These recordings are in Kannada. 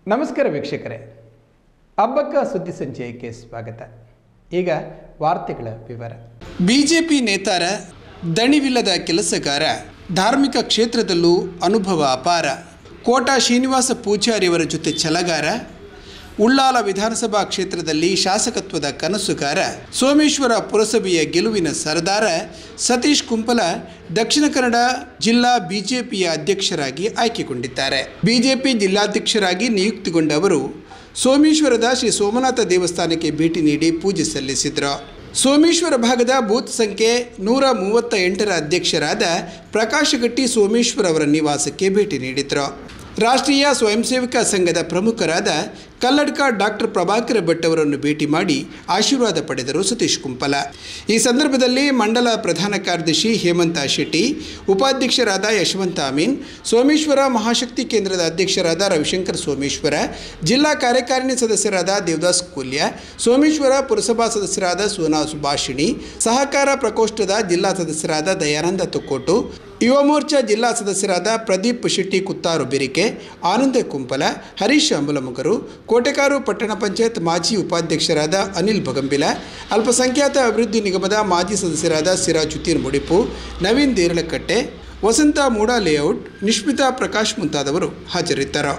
ನಮಸ್ಕಾರ ವೀಕ್ಷಕರೇ ಹಬ್ಬಕ್ಕ ಸುದ್ದಿ ಸಂಚಯಕ್ಕೆ ಸ್ವಾಗತ ಈಗ ವಾರ್ತೆಗಳ ವಿವರ ಬಿಜೆಪಿ ನೇತಾರ ದಣಿವಿಲ್ಲದ ಕೆಲಸಗಾರ ಧಾರ್ಮಿಕ ಕ್ಷೇತ್ರದಲ್ಲೂ ಅನುಭವ ಅಪಾರ ಕೋಟಾ ಶ್ರೀನಿವಾಸ ಪೂಜಾರಿಯವರ ಜೊತೆ ಛಲಗಾರ ಉಳ್ಳಾಲ ವಿಧಾನಸಭಾ ಕ್ಷೇತ್ರದಲ್ಲಿ ಶಾಸಕತ್ವದ ಕನಸುಗಾರ ಸೋಮೇಶ್ವರ ಪುರಸಭೆಯ ಗೆಲುವಿನ ಸರದಾರ ಸತೀಶ್ ಕುಂಪಲ ದಕ್ಷಿಣ ಕನ್ನಡ ಜಿಲ್ಲಾ ಬಿಜೆಪಿಯ ಅಧ್ಯಕ್ಷರಾಗಿ ಆಯ್ಕೆಗೊಂಡಿದ್ದಾರೆ ಬಿಜೆಪಿ ಜಿಲ್ಲಾಧ್ಯಕ್ಷರಾಗಿ ನಿಯುಕ್ತಿಗೊಂಡ ಅವರು ಸೋಮೇಶ್ವರದ ಶ್ರೀ ಸೋಮನಾಥ ದೇವಸ್ಥಾನಕ್ಕೆ ಭೇಟಿ ನೀಡಿ ಪೂಜೆ ಸಲ್ಲಿಸಿದರು ಸೋಮೇಶ್ವರ ಭಾಗದ ಬೂತ್ ಸಂಖ್ಯೆ ನೂರ ಮೂವತ್ತ ಎಂಟರ ಅಧ್ಯಕ್ಷರಾದ ಪ್ರಕಾಶಗಟ್ಟಿ ಸೋಮೇಶ್ವರ ಅವರ ನಿವಾಸಕ್ಕೆ ಭೇಟಿ ನೀಡಿದರು ರಾಷ್ಟ್ರೀಯ ಸ್ವಯಂ ಸೇವಕ ಸಂಘದ ಪ್ರಮುಖರಾದ ಕಲ್ಲಡ್ಕ ಡಾಕ್ಟರ್ ಪ್ರಭಾಕರ ಭಟ್ ಅವರನ್ನು ಭೇಟಿ ಮಾಡಿ ಆಶೀರ್ವಾದ ಪಡೆದರು ಸತೀಶ್ ಕುಂಪಲ ಈ ಸಂದರ್ಭದಲ್ಲಿ ಮಂಡಲ ಪ್ರಧಾನ ಕಾರ್ಯದರ್ಶಿ ಹೇಮಂತ ಶೆಟ್ಟಿ ಉಪಾಧ್ಯಕ್ಷರಾದ ಯಶವಂತ ಅಮೀನ್ ಸೋಮೇಶ್ವರ ಮಹಾಶಕ್ತಿ ಕೇಂದ್ರದ ಅಧ್ಯಕ್ಷರಾದ ರವಿಶಂಕರ್ ಸೋಮೇಶ್ವರ ಜಿಲ್ಲಾ ಕಾರ್ಯಕಾರಿಣಿ ಸದಸ್ಯರಾದ ದೇವದಾಸ್ ಕೂಲ್ಯ ಸೋಮೇಶ್ವರ ಪುರಸಭಾ ಸದಸ್ಯರಾದ ಸೋನಾ ಸುಭಾಷಿಣಿ ಸಹಕಾರ ಪ್ರಕೋಷ್ಠದ ಜಿಲ್ಲಾ ಸದಸ್ಯರಾದ ದಯಾನಂದ ತೊಕ್ಕೋಟು ಯುವ ಮೋರ್ಚಾ ಜಿಲ್ಲಾ ಸದಸ್ಯರಾದ ಪ್ರದೀಪ್ ಶೆಟ್ಟಿ ಕುತ್ತಾರು ಬೆರಿಕೆ ಆನಂದ ಕುಂಪಲ ಹರೀಶ್ ಅಂಬಲಮುಗರು ಕೋಟೆಕಾರು ಪಟ್ಟಣ ಪಂಚಾಯತ್ ಮಾಜಿ ಉಪಾಧ್ಯಕ್ಷರಾದ ಅನಿಲ್ ಬಗಂಬಿಲ ಅಲ್ಪಸಂಖ್ಯಾತ ಅಭಿವೃದ್ಧಿ ನಿಗಮದ ಮಾಜಿ ಸದಸ್ಯರಾದ ಸಿರಾಜುದ್ದೀನ್ ಮುಡಿಪು ನವೀನ್ ದೇರಳಕಟ್ಟೆ ವಸಂತ ಮೂಡಾ ಲೇಔಟ್ ನಿಷ್ಮಿತಾ ಪ್ರಕಾಶ್ ಮುಂತಾದವರು ಹಾಜರಿದ್ದರು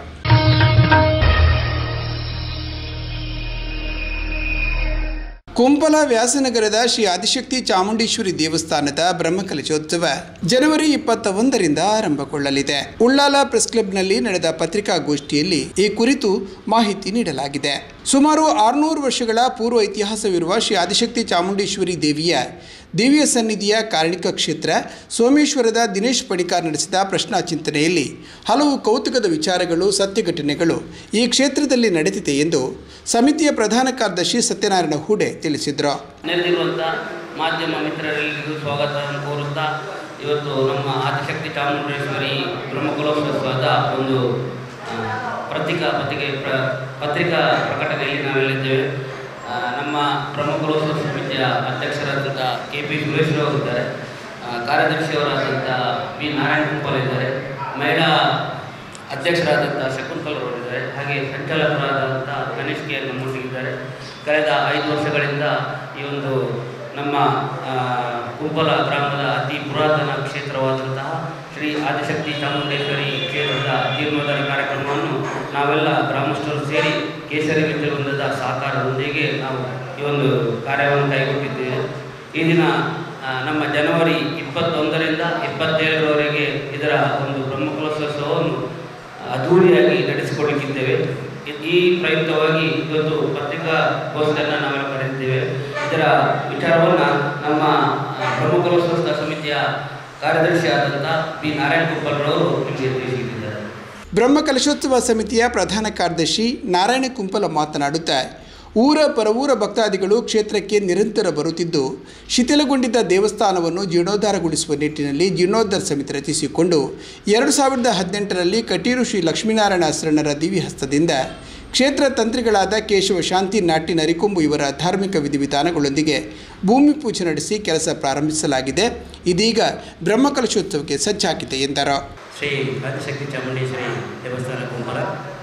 ಕುಂಪಲ ವ್ಯಾಸನಗರದ ಶ್ರೀ ಆದಿಶಕ್ತಿ ಚಾಮುಂಡೇಶ್ವರಿ ದೇವಸ್ಥಾನದ ಬ್ರಹ್ಮಕಲಶೋತ್ಸವ ಜನವರಿ ಇಪ್ಪತ್ತ ಒಂದರಿಂದ ಆರಂಭಗೊಳ್ಳಲಿದೆ ಉಳ್ಳಾಲ ಪ್ರೆಸ್ ಕ್ಲಬ್ನಲ್ಲಿ ನಡೆದ ಪತ್ರಿಕಾಗೋಷ್ಠಿಯಲ್ಲಿ ಈ ಕುರಿತು ಮಾಹಿತಿ ನೀಡಲಾಗಿದೆ ಸುಮಾರು ಆರುನೂರು ವರ್ಷಗಳ ಪೂರ್ವ ಇತಿಹಾಸವಿರುವ ಶ್ರೀ ಆದಿಶಕ್ತಿ ಚಾಮುಂಡೇಶ್ವರಿ ದೇವಿಯ ದಿವ್ಯ ಸನ್ನಿಧಿಯ ಕಾರಣಿಕ ಕ್ಷೇತ್ರ ಸೋಮೇಶ್ವರದ ದಿನೇಶ್ ಪಣಿಕಾರ್ ನಡೆಸಿದ ಪ್ರಶ್ನಾ ಚಿಂತನೆಯಲ್ಲಿ ಹಲವು ಕೌತುಕದ ವಿಚಾರಗಳು ಸತ್ಯ ಘಟನೆಗಳು ಈ ಕ್ಷೇತ್ರದಲ್ಲಿ ನಡೆದಿದೆ ಎಂದು ಸಮಿತಿಯ ಪ್ರಧಾನ ಕಾರ್ಯದರ್ಶಿ ಸತ್ಯನಾರಾಯಣ ಹೂಡೆ ತಿಳಿಸಿದರು ನೆರೆದಿರುವಂಥ ಮಾಧ್ಯಮ ಮಿತ್ರರೆಲ್ಲರಿಗೂ ಸ್ವಾಗತವನ್ನು ಕೋರುತ್ತಾ ಇವತ್ತು ನಮ್ಮ ಆದಿಶಕ್ತಿ ಚಾಮುಂಡೇಶ್ವರಿ ಬ್ರಹ್ಮಕುಲೋತ್ಸವದ ಒಂದು ಆ, ಪತ್ರಿಕಾ ಪತ್ರಿಕೆ ಪ್ರ ಪತ್ರಿಕಾ ಪ್ರಕಟಣೆಯಲ್ಲಿ ನಾವೆಲ್ಲಿದ್ದೇವೆ ಆ, ನಮ್ಮ ಬ್ರಹ್ಮಕುಲೋತ್ಸವ ಸಮಿತಿಯ ಅಧ್ಯಕ್ಷರಾದಂಥ ಕೆ ಪಿ ಸುರೇಶ್ವರವರು ಇದ್ದಾರೆ ಆ, ಕಾರ್ಯದರ್ಶಿಯವರಾದಂಥ ಬಿ ನಾರಾಯಣ ಕುಂಪಲ್ ಇದ್ದಾರೆ ಮಹಿಳಾ ಅಧ್ಯಕ್ಷರಾದಂಥ ಶಕುಂತಲ್ ಅವರು ಇದ್ದಾರೆ ಹಾಗೆ ಸಂಚಾಲಕರಾದಂಥ ಗಣೇಶ್ ಕೆ ನಮ್ಮೊಟ್ಟಿಗಿದ್ದಾರೆ ಕಳೆದ ಐದು ವರ್ಷಗಳಿಂದ ಈ ಒಂದು ನಮ್ಮ ಆ, ಕುಂಪಲ ಗ್ರಾಮದ ಅತಿ ಪುರಾತನ ಕ್ಷೇತ್ರವಾದಂತಹ ಶ್ರೀ ಆದಿಶಕ್ತಿ ಚಾಮುಂಡೇಶ್ವರಿ ಕ್ಷೇತ್ರದ ಜೀರ್ಣೋದ್ಧಾರ ಕಾರ್ಯಕ್ರಮವನ್ನು ನಾವೆಲ್ಲ ಗ್ರಾಮಸ್ಥರು ಸೇರಿ ಕೇಸರಿ ವೃಂದದ ಸಹಕಾರದೊಂದಿಗೆ ನಾವು ಈ ಒಂದು ಕಾರ್ಯವನ್ನು ಕೈಗೊಂಡಿದ್ದೇವೆ ಈ ದಿನ ಆ, ನಮ್ಮ ಜನವರಿ ಇಪ್ಪತ್ತೊಂದರಿಂದ ಇಪ್ಪತ್ತೇಳರವರೆಗೆ ಇದರ ಒಂದು ಬ್ರಹ್ಮಕಲಶೋತ್ಸವವನ್ನು ಅದ್ಧೂರಿಯಾಗಿ ನಡೆಸಿಕೊಳ್ಳಲಿಕ್ಕಿದ್ದೇವೆ ಇ- ಈ ಪ್ರಯುಕ್ತವಾಗಿ ಇವತ್ತು ಪತ್ರಿಕಾಗೋಷ್ಠಿಯನ್ನು ನಾವೆಲ್ಲ ಕರೆದಿದ್ದೇವೆ ಇದರ ವಿಚಾರವನ್ನು ನಮ್ಮ ಆ, ಬ್ರಹ್ಮಕಲಶೋತ್ಸವ ಸಮಿತಿಯ ಕಾರ್ಯದರ್ಶಿ ಆದಂಥ ಬಿ ನಾರಾಯಣ ಕುಪ್ಪಲ್ರವರು ನಿಮಗೆ ತಿಳಿಸಿದ್ದಾರೆ ಬ್ರಹ್ಮಕಲಶೋತ್ಸವ ಸಮಿತಿಯ ಪ್ರಧಾನ ಕಾರ್ಯದರ್ಶಿ ನಾರಾಯಣ ಕುಂಪಲ ಮಾತನಾಡುತ್ತಾ ಊರ ಪರವೂರ ಭಕ್ತಾದಿಗಳು ಕ್ಷೇತ್ರಕ್ಕೆ ನಿರಂತರ ಬರುತ್ತಿದ್ದು ಶಿಥಿಲಗೊಂಡಿದ್ದ ದೇವಸ್ಥಾನವನ್ನು ಜೀರ್ಣೋದ್ಧಾರಗೊಳಿಸುವ ನಿಟ್ಟಿನಲ್ಲಿ ಜೀರ್ಣೋದ್ಧಾರ ಸಮಿತಿ ರಚಿಸಿಕೊಂಡು ಎರಡು ಸಾವಿರದ ಹದಿನೆಂಟರಲ್ಲಿ ಕಟೀರು ಶ್ರೀ ಲಕ್ಷ್ಮೀನಾರಾಯಣ ಶರಣರ ದಿವ್ಯ ಹಸ್ತದಿಂದ ಕ್ಷೇತ್ರ ತಂತ್ರಿಗಳಾದ ಕೇಶವ ಶಾಂತಿ ನಾಟಿ ನರಿಕೊಂಬು ಇವರ ಧಾರ್ಮಿಕ ವಿಧಿವಿಧಾನಗಳೊಂದಿಗೆ ಭೂಮಿ ಪೂಜೆ ನಡೆಸಿ ಕೆಲಸ ಪ್ರಾರಂಭಿಸಲಾಗಿದೆ ಇದೀಗ ಬ್ರಹ್ಮಕಲಶೋತ್ಸವಕ್ಕೆ ಸಜ್ಜಾಗಿದೆ ಎಂದರು ಶ್ರೀ ಆದಿಶಕ್ತಿ ಚಾಮುಂಡೇಶ್ವರಿ ದೇವಸ್ಥಾನ ಕುಂಬಳ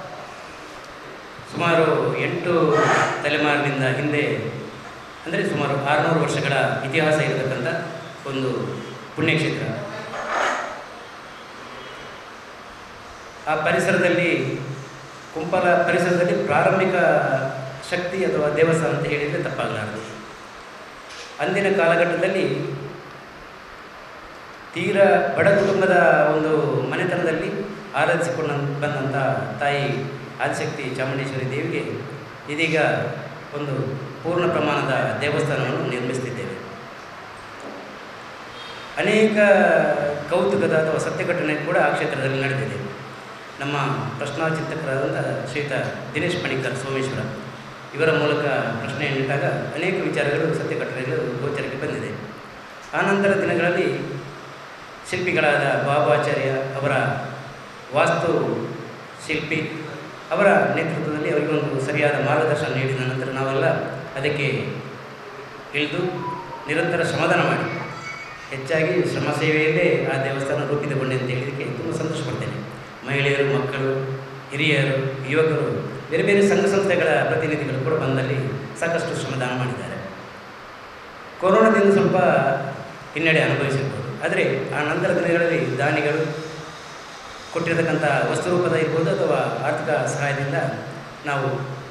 ಸುಮಾರು ಎಂಟು ತಲೆಮಾರಿನಿಂದ ಹಿಂದೆ ಅಂದರೆ ಸುಮಾರು ಆರುನೂರು ವರ್ಷಗಳ ಇತಿಹಾಸ ಇರತಕ್ಕಂಥ ಒಂದು ಪುಣ್ಯಕ್ಷೇತ್ರ ಆ ಪರಿಸರದಲ್ಲಿ ಕುಂಪಲ ಪರಿಸರದಲ್ಲಿ ಪ್ರಾರಂಭಿಕ ಶಕ್ತಿ ಅಥವಾ ದೇವಸ್ಥಾನ ಅಂತ ಹೇಳಿದರೆ ತಪ್ಪಾಗಲಾರದು ಅಂದಿನ ಕಾಲಘಟ್ಟದಲ್ಲಿ ತೀರ ಬಡ ಕುಟುಂಬದ ಒಂದು ಮನೆತನದಲ್ಲಿ ಆರಾಧಿಸಿಕೊಂಡ ಬಂದಂಥ ತಾಯಿ ಆದಿಶಕ್ತಿ ಚಾಮುಂಡೇಶ್ವರಿ ದೇವಿಗೆ ಇದೀಗ ಒಂದು ಪೂರ್ಣ ಪ್ರಮಾಣದ ದೇವಸ್ಥಾನವನ್ನು ನಿರ್ಮಿಸುತ್ತಿದ್ದೇವೆ ಅನೇಕ ಕೌತುಕದ ಅಥವಾ ಸತ್ಯ ಘಟನೆ ಕೂಡ ಆ ಕ್ಷೇತ್ರದಲ್ಲಿ ನಡೆದಿದೆ ನಮ್ಮ ಪ್ರಶ್ನಾಚಿಂತಕರಾದಂಥ ಶ್ರೀಯುತ ದಿನೇಶ್ ಪಣಿಕರ್ ಸೋಮೇಶ್ವರ ಇವರ ಮೂಲಕ ಪ್ರಶ್ನೆಯನ್ನಿಟ್ಟಾಗ ಅನೇಕ ವಿಚಾರಗಳು ಸತ್ಯ ಘಟನೆಗಳು ಗೋಚರಕ್ಕೆ ಬಂದಿದೆ ಆನಂತರ ದಿನಗಳಲ್ಲಿ ಶಿಲ್ಪಿಗಳಾದ ಬಾಬಾಚಾರ್ಯ ಅವರ ವಾಸ್ತು ಶಿಲ್ಪಿ ಅವರ ನೇತೃತ್ವದಲ್ಲಿ ಅವರಿಗೊಂದು ಸರಿಯಾದ ಮಾರ್ಗದರ್ಶನ ನೀಡಿದ ನಂತರ ನಾವೆಲ್ಲ ಅದಕ್ಕೆ ಇಳಿದು ನಿರಂತರ ಶ್ರಮದಾನ ಮಾಡಿ ಹೆಚ್ಚಾಗಿ ಶ್ರಮ ಸೇವೆಯಲ್ಲೇ ಆ ದೇವಸ್ಥಾನ ರೂಪಿತಗೊಂಡೆ ಅಂತ ಹೇಳಿದ್ದಕ್ಕೆ ತುಂಬ ಸಂತೋಷ ಪಡ್ತೇನೆ ಮಹಿಳೆಯರು ಮಕ್ಕಳು ಹಿರಿಯರು ಯುವಕರು ಬೇರೆ ಬೇರೆ ಸಂಘ ಸಂಸ್ಥೆಗಳ ಪ್ರತಿನಿಧಿಗಳು ಕೂಡ ಬಂದಲ್ಲಿ ಸಾಕಷ್ಟು ಶ್ರಮದಾನ ಮಾಡಿದ್ದಾರೆ ಕೊರೋನಾದಿಂದ ಸ್ವಲ್ಪ ಹಿನ್ನಡೆ ಅನುಭವಿಸಿರ್ಬೋದು ಆದರೆ ಆ ನಂತರ ದಿನಗಳಲ್ಲಿ ದಾನಿಗಳು ಕೊಟ್ಟಿರತಕ್ಕಂಥ ವಸ್ತು ರೂಪದ ಇರ್ಬೋದು ಅಥವಾ ಆರ್ಥಿಕ ಸಹಾಯದಿಂದ ನಾವು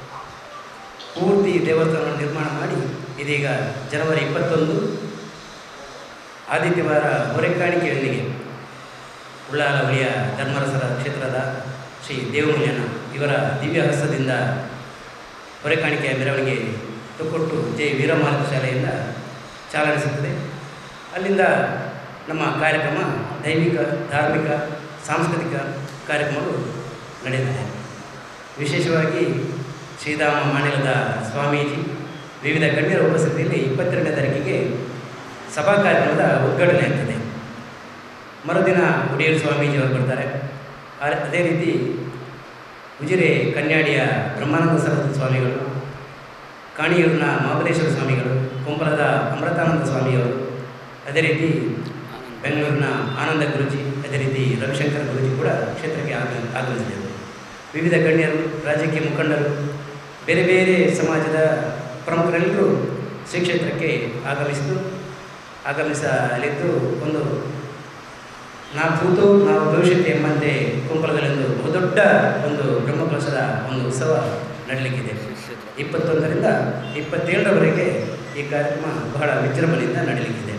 ಪೂರ್ತಿ ದೇವಸ್ಥಾನವನ್ನು ನಿರ್ಮಾಣ ಮಾಡಿ ಇದೀಗ ಜನವರಿ ಇಪ್ಪತ್ತೊಂದು ಆದಿತ್ಯವಾರ ಹೊರೆಕಾಣಿಕೆಯೊಂದಿಗೆ ಉಳ್ಳಾಲ ಹುಲಿಯ ಧರ್ಮರಸರ ಕ್ಷೇತ್ರದ ಶ್ರೀ ದೇವಮೂಲ್ಯನ ಇವರ ದಿವ್ಯ ಹಸ್ತದಿಂದ ಹೊರೆಕಾಣಿಕೆಯ ಮೆರವಣಿಗೆ ತುಕ್ಕೊಟ್ಟು ಜೈ ವೀರಮಾಲಕ ಶಾಲೆಯಿಂದ ಚಾಲನೆ ಸಿಗ್ತದೆ ಅಲ್ಲಿಂದ ನಮ್ಮ ಕಾರ್ಯಕ್ರಮ ದೈವಿಕ ಧಾರ್ಮಿಕ ಸಾಂಸ್ಕೃತಿಕ ಕಾರ್ಯಕ್ರಮಗಳು ನಡೆಯುತ್ತದೆ ವಿಶೇಷವಾಗಿ ಶ್ರೀಧಾಮ ಮಾಣಿಲದ ಸ್ವಾಮೀಜಿ ವಿವಿಧ ಗಣ್ಯರ ಉಪಸ್ಥಿತಿಯಲ್ಲಿ ಇಪ್ಪತ್ತೆರಡನೇ ತಾರೀಕಿಗೆ ಸಭಾ ಕಾರ್ಯಕ್ರಮದ ಉದ್ಘಾಟನೆ ಆಗ್ತದೆ ಮರುದಿನ ಉಡಿಯೂರು ಸ್ವಾಮೀಜಿಯವರು ಬರ್ತಾರೆ ಆ- ಅದೇ ರೀತಿ ಉಜಿರೆ ಕನ್ಯಾಡಿಯ ಬ್ರಹ್ಮಾನಂದ ಸರಸ್ವತಿ ಸ್ವಾಮಿಗಳು ಕಾಣಿಯೂರಿನ ಮಹಾಬಲೇಶ್ವರ ಸ್ವಾಮಿಗಳು ಕುಂಬಳದ ಅಮೃತಾನಂದ ಸ್ವಾಮಿಯವರು ಅದೇ ರೀತಿ ಬೆಂಗಳೂರಿನ ಆನಂದ ಗುರುಜಿ ಅದೇ ರೀತಿ ರವಿಶಂಕರ ಗುರುಜಿ ಕೂಡ ಕ್ಷೇತ್ರಕ್ಕೆ ಆಗ ಆಗಮಿಸಿದರು ವಿವಿಧ ಗಣ್ಯರು ರಾಜಕೀಯ ಮುಖಂಡರು ಬೇರೆ ಬೇರೆ ಸಮಾಜದ ಪ್ರಮುಖರೆಲ್ಲರೂ ಶ್ರೀ ಕ್ಷೇತ್ರಕ್ಕೆ ಆಗಮಿಸಿದ್ದು ಆಗಮಿಸಲಿದ್ದು ಒಂದು ನಾವು ಕೂತು ನಾವು ಭವಿಷ್ಯಕ್ಕೆ ಎಂಬಂತೆ ಕುಂಬಳದಲ್ಲೊಂದು ಬಹುದೊಡ್ಡ ಒಂದು ಬ್ರಹ್ಮಕಲಶದ ಒಂದು ಉತ್ಸವ ನಡೀಲಿಕ್ಕಿದೆ ಇಪ್ಪತ್ತೊಂದರಿಂದ ಇಪ್ಪತ್ತೇಳರವರೆಗೆ ಈ ಕಾರ್ಯಕ್ರಮ ಬಹಳ ವಿಜೃಂಭಣೆಯಿಂದ ನಡೀಲಿಕ್ಕಿದೆ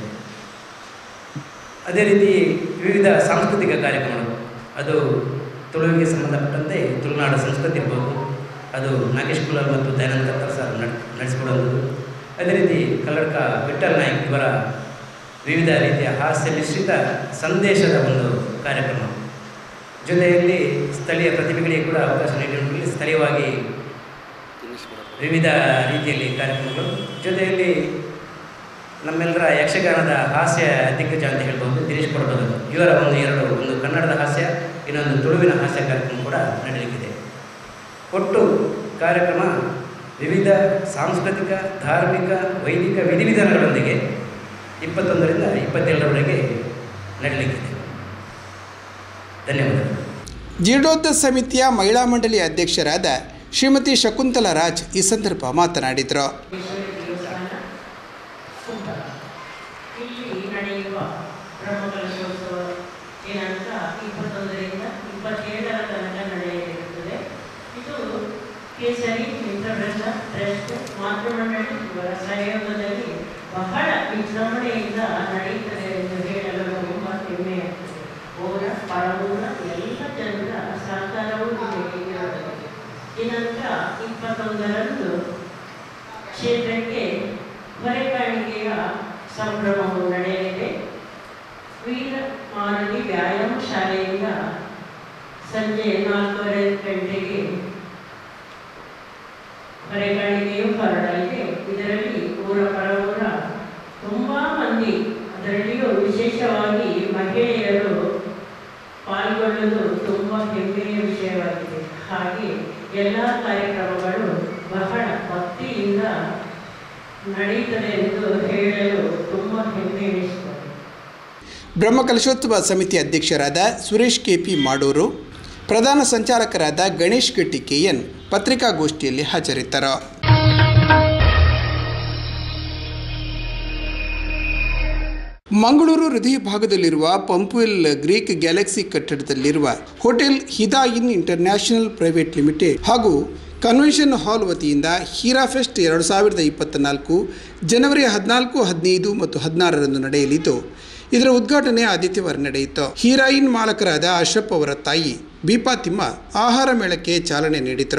ಅದೇ ರೀತಿ ವಿವಿಧ ಸಾಂಸ್ಕೃತಿಕ ಕಾರ್ಯಕ್ರಮಗಳು ಅದು ತುಳುವಿಗೆ ಸಂಬಂಧಪಟ್ಟಂತೆ ತುಳುನಾಡು ಸಂಸ್ಕೃತಿ ಇರ್ಬೋದು ಅದು ನಾಗೇಶ್ ಕುಲಾಲ್ ಮತ್ತು ದಯಾನಂದ ಕತ್ತರ್ ಸರ್ ನಡ್ ನಡೆಸಿಕೊಡುವಂಥದ್ದು ಅದೇ ರೀತಿ ಕಲ್ಲಡ್ಕ ವಿಠಲ್ ನಾಯ್ಕ್ ಇವರ ವಿವಿಧ ರೀತಿಯ ಹಾಸ್ಯ ಮಿಶ್ರಿತ ಸಂದೇಶದ ಒಂದು ಕಾರ್ಯಕ್ರಮ ಜೊತೆಯಲ್ಲಿ ಸ್ಥಳೀಯ ಪ್ರತಿಭೆಗಳಿಗೆ ಕೂಡ ಅವಕಾಶ ನೀಡಿರುವುದರಲ್ಲಿ ಸ್ಥಳೀಯವಾಗಿ ವಿವಿಧ ರೀತಿಯಲ್ಲಿ ಕಾರ್ಯಕ್ರಮಗಳು ಜೊತೆಯಲ್ಲಿ ನಮ್ಮೆಲ್ಲರ ಯಕ್ಷಗಾನದ ಹಾಸ್ಯ ದಿಗ್ಗಜ ಅಂತ ಹೇಳ್ಬೋದು ದಿನೇಶ್ ಕೊಡಬದಲು ಇವರ ಒಂದು ಎರಡು ಒಂದು ಕನ್ನಡದ ಹಾಸ್ಯ ಇನ್ನೊಂದು ತುಳುವಿನ ಹಾಸ್ಯ ಕಾರ್ಯಕ್ರಮ ಕೂಡ ನಡೆಯಲಿಕ್ಕಿದೆ ಒಟ್ಟು ಕಾರ್ಯಕ್ರಮ ವಿವಿಧ ಸಾಂಸ್ಕೃತಿಕ ಧಾರ್ಮಿಕ ವೈದಿಕ ವಿಧಿವಿಧಾನಗಳೊಂದಿಗೆ ಇಪ್ಪತ್ತೊಂದರಿಂದ ಇಪ್ಪತ್ತೇಳರವರೆಗೆ ನಡೆಯಲಿಕ್ಕಿದೆ ಧನ್ಯವಾದಗಳು ಜೀರ್ಣೋದ್ಧ ಸಮಿತಿಯ ಮಹಿಳಾ ಮಂಡಳಿ ಅಧ್ಯಕ್ಷರಾದ ಶ್ರೀಮತಿ ಶಕುಂತಲಾ ರಾಜ್ ಈ ಸಂದರ್ಭ ಮಾತನಾಡಿದರು ದೇವಸ್ಥಾನ ಕುಂತಲ ಇಲ್ಲಿ ನಡೆಯುವ ಬ್ರಹ್ಮಕಲಶೋತ್ಸವ ದಿನಾಂಕ ಇಪ್ಪತ್ತೊಂದರಿಂದ ಇಪ್ಪತ್ತೇಳರ ತನಕ ನಡೆಯಲಿರುತ್ತದೆ ಇದು ಕೇಸರಿ ಮಿತ್ರವೃಂದ ಟ್ರಸ್ಟ್ ಮಾತೃಮಂಡಳಿ ಇವರ ಸಹಯೋಗದಲ್ಲಿ ಬಹಳ ವಿಜೃಂಭಣೆಯಿಂದ ನಡೆಯುತ್ತದೆ ಎಂದು ಹೇಳಲು ತುಂಬ ಹೆಮ್ಮೆಯಾಗ್ತದೆ ಓರ ಪರಮೂರ ಎಲ್ಲ ಜನರ ಸಹಕಾರವೂ ಇದೆ ಇರುತ್ತದೆ ದಿನಾಂಕ ಇಪ್ಪತ್ತೊಂದರಂದು ಕ್ಷೇತ್ರಕ್ಕೆ ಹೊರೆಕಾಣಿಕೆಯ ಸಂಭ್ರಮವು ನಡೆಯಲಿದೆ ವೀರ ಮಾರಲಿ ವ್ಯಾಯಾಮ ಶಾಲೆಯಿಂದ ಸಂಜೆ ನಾಲ್ಕೂವರೆ ಗಂಟೆಗೆ ಹೊರೆಕಾಣಿಕೆಯು ಹೊರಡಲಿದೆ ಇದರಲ್ಲಿ ಊರ ಪರವೂರ ತುಂಬ ಮಂದಿ ಅದರಲ್ಲಿಯೂ ವಿಶೇಷವಾಗಿ ಮಹಿಳೆಯರು ಪಾಲ್ಗೊಳ್ಳುವುದು ತುಂಬ ಹೆಮ್ಮೆಯ ವಿಷಯವಾಗಿದೆ ಹಾಗೆ ಎಲ್ಲ ಕಾರ್ಯಕ್ರಮಗಳು ಬಹಳ ಭಕ್ತಿಯಿಂದ ನಡೆಯುತ್ತದೆ ಎಂದು ಹೇಳಲು ತುಂಬ ಹೆಮ್ಮೆ ಎನಿಸುತ್ತದೆ ಬ್ರಹ್ಮಕಲಶೋತ್ಸವ ಸಮಿತಿ ಅಧ್ಯಕ್ಷರಾದ ಸುರೇಶ್ ಕೆಪಿ ಮಾಡೂರು ಪ್ರಧಾನ ಸಂಚಾಲಕರಾದ ಗಣೇಶ್ ಗಟ್ಟಿ ಕೆಎನ್ ಪತ್ರಿಕಾಗೋಷ್ಠಿಯಲ್ಲಿ ಹಾಜರಿದ್ದರು ಮಂಗಳೂರು ಹೃದಯ ಭಾಗದಲ್ಲಿರುವ ಪಂಪುವೆಲ್ ಗ್ರೀಕ್ ಗ್ಯಾಲಕ್ಸಿ ಕಟ್ಟಡದಲ್ಲಿರುವ ಹೋಟೆಲ್ ಹಿದಾಯಿನ್ ಇಂಟರ್ನ್ಯಾಷನಲ್ ಪ್ರೈವೇಟ್ ಲಿಮಿಟೆಡ್ ಹಾಗೂ ಕನ್ವೆನ್ಷನ್ ಹಾಲ್ ವತಿಯಿಂದ ಹೀರಾ ಫೆಸ್ಟ್ ಎರಡು ಸಾವಿರದ ಇಪ್ಪತ್ತ ನಾಲ್ಕು ಜನವರಿ ಹದಿನಾಲ್ಕು ಹದಿನೈದು ಮತ್ತು ಹದಿನಾರರಂದು ನಡೆಯಲಿದ್ದು ಇದರ ಉದ್ಘಾಟನೆ ಆದಿತ್ಯವಾರ ನಡೆಯಿತು ಹೀರಾಯಿನ್ ಮಾಲಕರಾದ ಅಶ್ರಫ್ ಅವರ ತಾಯಿ ಬೀಪಾತಿಮ್ಮ ಆಹಾರ ಮೇಳಕ್ಕೆ ಚಾಲನೆ ನೀಡಿದರು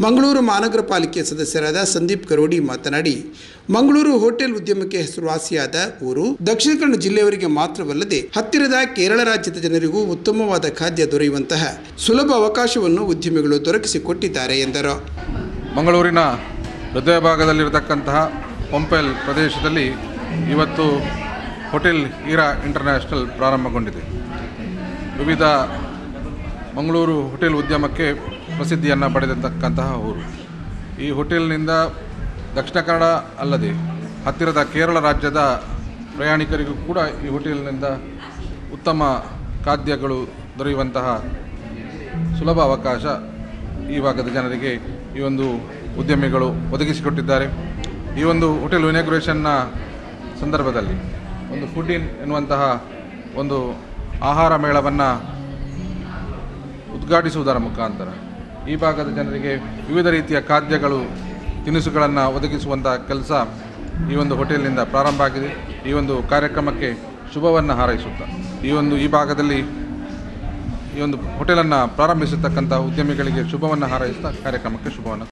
ಮಂಗಳೂರು ಮಹಾನಗರ ಪಾಲಿಕೆ ಸದಸ್ಯರಾದ ಸಂದೀಪ್ ಕರೋಡಿ ಮಾತನಾಡಿ ಮಂಗಳೂರು ಹೋಟೆಲ್ ಉದ್ಯಮಕ್ಕೆ ಹೆಸರುವಾಸಿಯಾದ ಊರು ದಕ್ಷಿಣ ಕನ್ನಡ ಜಿಲ್ಲೆಯವರಿಗೆ ಮಾತ್ರವಲ್ಲದೆ ಹತ್ತಿರದ ಕೇರಳ ರಾಜ್ಯದ ಜನರಿಗೂ ಉತ್ತಮವಾದ ಖಾದ್ಯ ದೊರೆಯುವಂತಹ ಸುಲಭ ಅವಕಾಶವನ್ನು ಉದ್ಯಮಿಗಳು ದೊರಕಿಸಿಕೊಟ್ಟಿದ್ದಾರೆ ಎಂದರು ಮಂಗಳೂರಿನ ಹೃದಯ ಭಾಗದಲ್ಲಿರತಕ್ಕಂತಹ ಪಂಪೆಲ್ ಪ್ರದೇಶದಲ್ಲಿ ಇವತ್ತು ಹೋಟೆಲ್ ಹೀರಾ ಇಂಟರ್ನ್ಯಾಷನಲ್ ಪ್ರಾರಂಭಗೊಂಡಿದೆ ವಿವಿಧ ಮಂಗಳೂರು ಹೋಟೆಲ್ ಉದ್ಯಮಕ್ಕೆ ಪ್ರಸಿದ್ಧಿಯನ್ನು ಪಡೆದಿರ್ತಕ್ಕಂತಹ ಊರು ಈ ಹೋಟೆಲ್ನಿಂದ ದಕ್ಷಿಣ ಕನ್ನಡ ಅಲ್ಲದೆ ಹತ್ತಿರದ ಕೇರಳ ರಾಜ್ಯದ ಪ್ರಯಾಣಿಕರಿಗೂ ಕೂಡ ಈ ಹೋಟೆಲ್ನಿಂದ ಉತ್ತಮ ಖಾದ್ಯಗಳು ದೊರೆಯುವಂತಹ ಸುಲಭ ಅವಕಾಶ ಈ ಭಾಗದ ಜನರಿಗೆ ಈ ಒಂದು ಉದ್ಯಮಿಗಳು ಒದಗಿಸಿಕೊಟ್ಟಿದ್ದಾರೆ ಈ ಒಂದು ಹೋಟೆಲ್ ಇನಾಗ್ರೇಷನ್ನ ಸಂದರ್ಭದಲ್ಲಿ ಒಂದು ಫುಡ್ ಇನ್ ಎನ್ನುವಂತಹ ಒಂದು ಆಹಾರ ಮೇಳವನ್ನು ಉದ್ಘಾಟಿಸುವುದರ ಮುಖಾಂತರ ಈ ಭಾಗದ ಜನರಿಗೆ ವಿವಿಧ ರೀತಿಯ ಖಾದ್ಯಗಳು ತಿನಿಸುಗಳನ್ನು ಒದಗಿಸುವಂಥ ಕೆಲಸ ಈ ಒಂದು ಹೋಟೆಲ್ನಿಂದ ಪ್ರಾರಂಭ ಆಗಿದೆ ಈ ಒಂದು ಕಾರ್ಯಕ್ರಮಕ್ಕೆ ಶುಭವನ್ನು ಹಾರೈಸುತ್ತಾ ಈ ಒಂದು ಈ ಭಾಗದಲ್ಲಿ ಈ ಒಂದು ಹೋಟೆಲನ್ನು ಪ್ರಾರಂಭಿಸಿರ್ತಕ್ಕಂಥ ಉದ್ಯಮಿಗಳಿಗೆ ಶುಭವನ್ನು ಹಾರೈಸುತ್ತಾ ಕಾರ್ಯಕ್ರಮಕ್ಕೆ ಶುಭವನ್ನು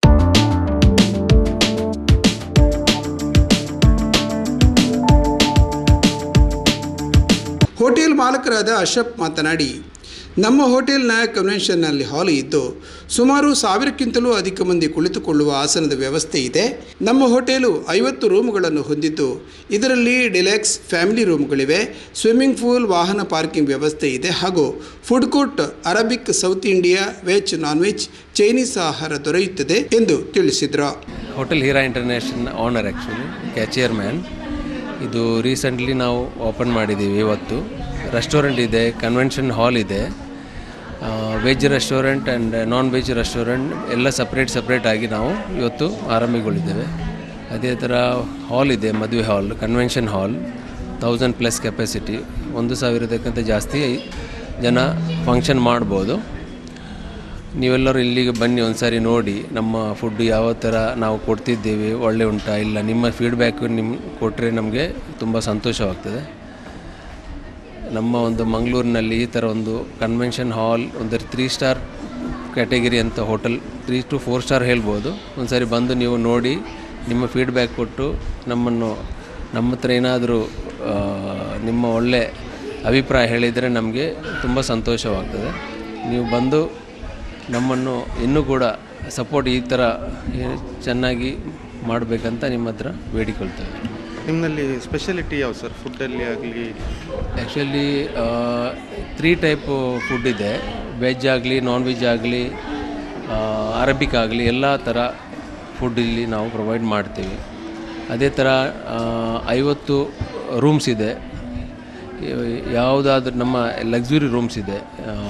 ಹೋಟೆಲ್ ಮಾಲಕರಾದ ಅಶಫ್ ಮಾತನಾಡಿ ನಮ್ಮ ಹೋಟೆಲ್ನ ಕನ್ವೆನ್ಷನ್ನಲ್ಲಿ ಹಾಲ್ ಇದ್ದು ಸುಮಾರು ಸಾವಿರಕ್ಕಿಂತಲೂ ಅಧಿಕ ಮಂದಿ ಕುಳಿತುಕೊಳ್ಳುವ ಆಸನದ ವ್ಯವಸ್ಥೆ ಇದೆ ನಮ್ಮ ಹೋಟೆಲು ಐವತ್ತು ರೂಮುಗಳನ್ನು ಹೊಂದಿದ್ದು ಇದರಲ್ಲಿ ಡಿಲೆಕ್ಸ್ ಫ್ಯಾಮಿಲಿ ರೂಮ್ಗಳಿವೆ ಸ್ವಿಮ್ಮಿಂಗ್ ಪೂಲ್ ವಾಹನ ಪಾರ್ಕಿಂಗ್ ವ್ಯವಸ್ಥೆ ಇದೆ ಹಾಗೂ food court Arabic South India veg non veg Chinese ಆಹಾರ ದೊರೆಯುತ್ತದೆ ಎಂದು ತಿಳಿಸಿದರು hotel Heera International owner actually ಕ್ಯಾ ಚೇರ್ಮ್ಯಾನ್ ಇದು ರೀಸೆಂಟ್ಲಿ ನಾವು ಓಪನ್ ಮಾಡಿದ್ದೀವಿ ಇವತ್ತು ರೆಸ್ಟೋರೆಂಟ್ ಇದೆ ಕನ್ವೆನ್ಷನ್ ಹಾಲ್ ಇದೆ veg restaurant and non veg restaurant ಎಲ್ಲ ಸಪ್ರೇಟ್ ಸಪ್ರೇಟ್ ಆಗಿ ನಾವು ಇವತ್ತು ಆರಂಭಗೊಳಿದ್ದೇವೆ ಅದೇ ಥರ ಹಾಲ್ ಇದೆ ಮದುವೆ hall convention hall thousand plus capacity ಒಂದು ಸಾವಿರದಕ್ಕಿಂತ ಜಾಸ್ತಿ ಜನ ಫಂಕ್ಷನ್ ಮಾಡ್ಬೋದು ನೀವೆಲ್ಲರೂ ಇಲ್ಲಿಗೆ ಬನ್ನಿ ಒಂದು ಸಾರಿ ನೋಡಿ ನಮ್ಮ ಫುಡ್ ಯಾವ ಥರ ನಾವು ಕೊಡ್ತಿದ್ದೇವೆ ಒಳ್ಳೆ ಉಂಟಾ ಇಲ್ಲ ನಿಮ್ಮ ಫೀಡ್ಬ್ಯಾಕ್ ನಿಮ್ಮ ಕೊಟ್ಟರೆ ನಮಗೆ ತುಂಬ ಸಂತೋಷವಾಗ್ತದೆ ನಮ್ಮ ಒಂದು ಮಂಗಳೂರಿನಲ್ಲಿ ಈ ಥರ ಒಂದು ಕನ್ವೆನ್ಷನ್ ಹಾಲ್ ಒಂದು ತ್ರೀ ಸ್ಟಾರ್ ಕ್ಯಾಟಗರಿ ಅಂತ hotel three to four star ಹೇಳ್ಬೋದು ಒಂದು ಸಾರಿ ಬಂದು ನೀವು ನೋಡಿ ನಿಮ್ಮ ಫೀಡ್ಬ್ಯಾಕ್ ಕೊಟ್ಟು ನಮ್ಮನ್ನು ನಮ್ಮ ಹತ್ರ ಏನಾದರೂ ನಿಮ್ಮ ಒಳ್ಳೆ ಅಭಿಪ್ರಾಯ ಹೇಳಿದರೆ ನಮಗೆ ತುಂಬ ಸಂತೋಷವಾಗ್ತದೆ ನೀವು ಬಂದು ನಮ್ಮನ್ನು ಇನ್ನೂ ಕೂಡ ಸಪೋರ್ಟ್ ಈ ಥರ ಏ- ಚೆನ್ನಾಗಿ ಮಾಡಬೇಕಂತ ನಿಮ್ಮ ಹತ್ರ ಬೇಡಿಕೊಳ್ತೇವೆ ನಿಮ್ಮಲ್ಲಿ ಸ್ಪೆಷಾಲಿಟಿ ಯಾವ ಸರ್ ಫುಡ್ಡಲ್ಲಿ ಆಗಲಿ ಆ್ಯಕ್ಚುಲಿ ತ್ರೀ ಟೈಪ್ ಫುಡ್ ಇದೆ ವೆಜ್ ಆಗಲಿ ನಾನ್ ವೆಜ್ ಆಗಲಿ ಅರಬಿಕ್ ಆಗಲಿ ಎಲ್ಲ ಥರ ಫುಡ್ ಇಲ್ಲಿ ನಾವು ಪ್ರೊವೈಡ್ ಮಾಡ್ತೀವಿ ಅದೇ ಥರ ಆ, ಐವತ್ತು ರೂಮ್ಸ್ ಇದೆ ಯಾವುದಾದ್ರೂ ನಮ್ಮ ಲಕ್ಸುರಿ ರೂಮ್ಸ್ ಇದೆ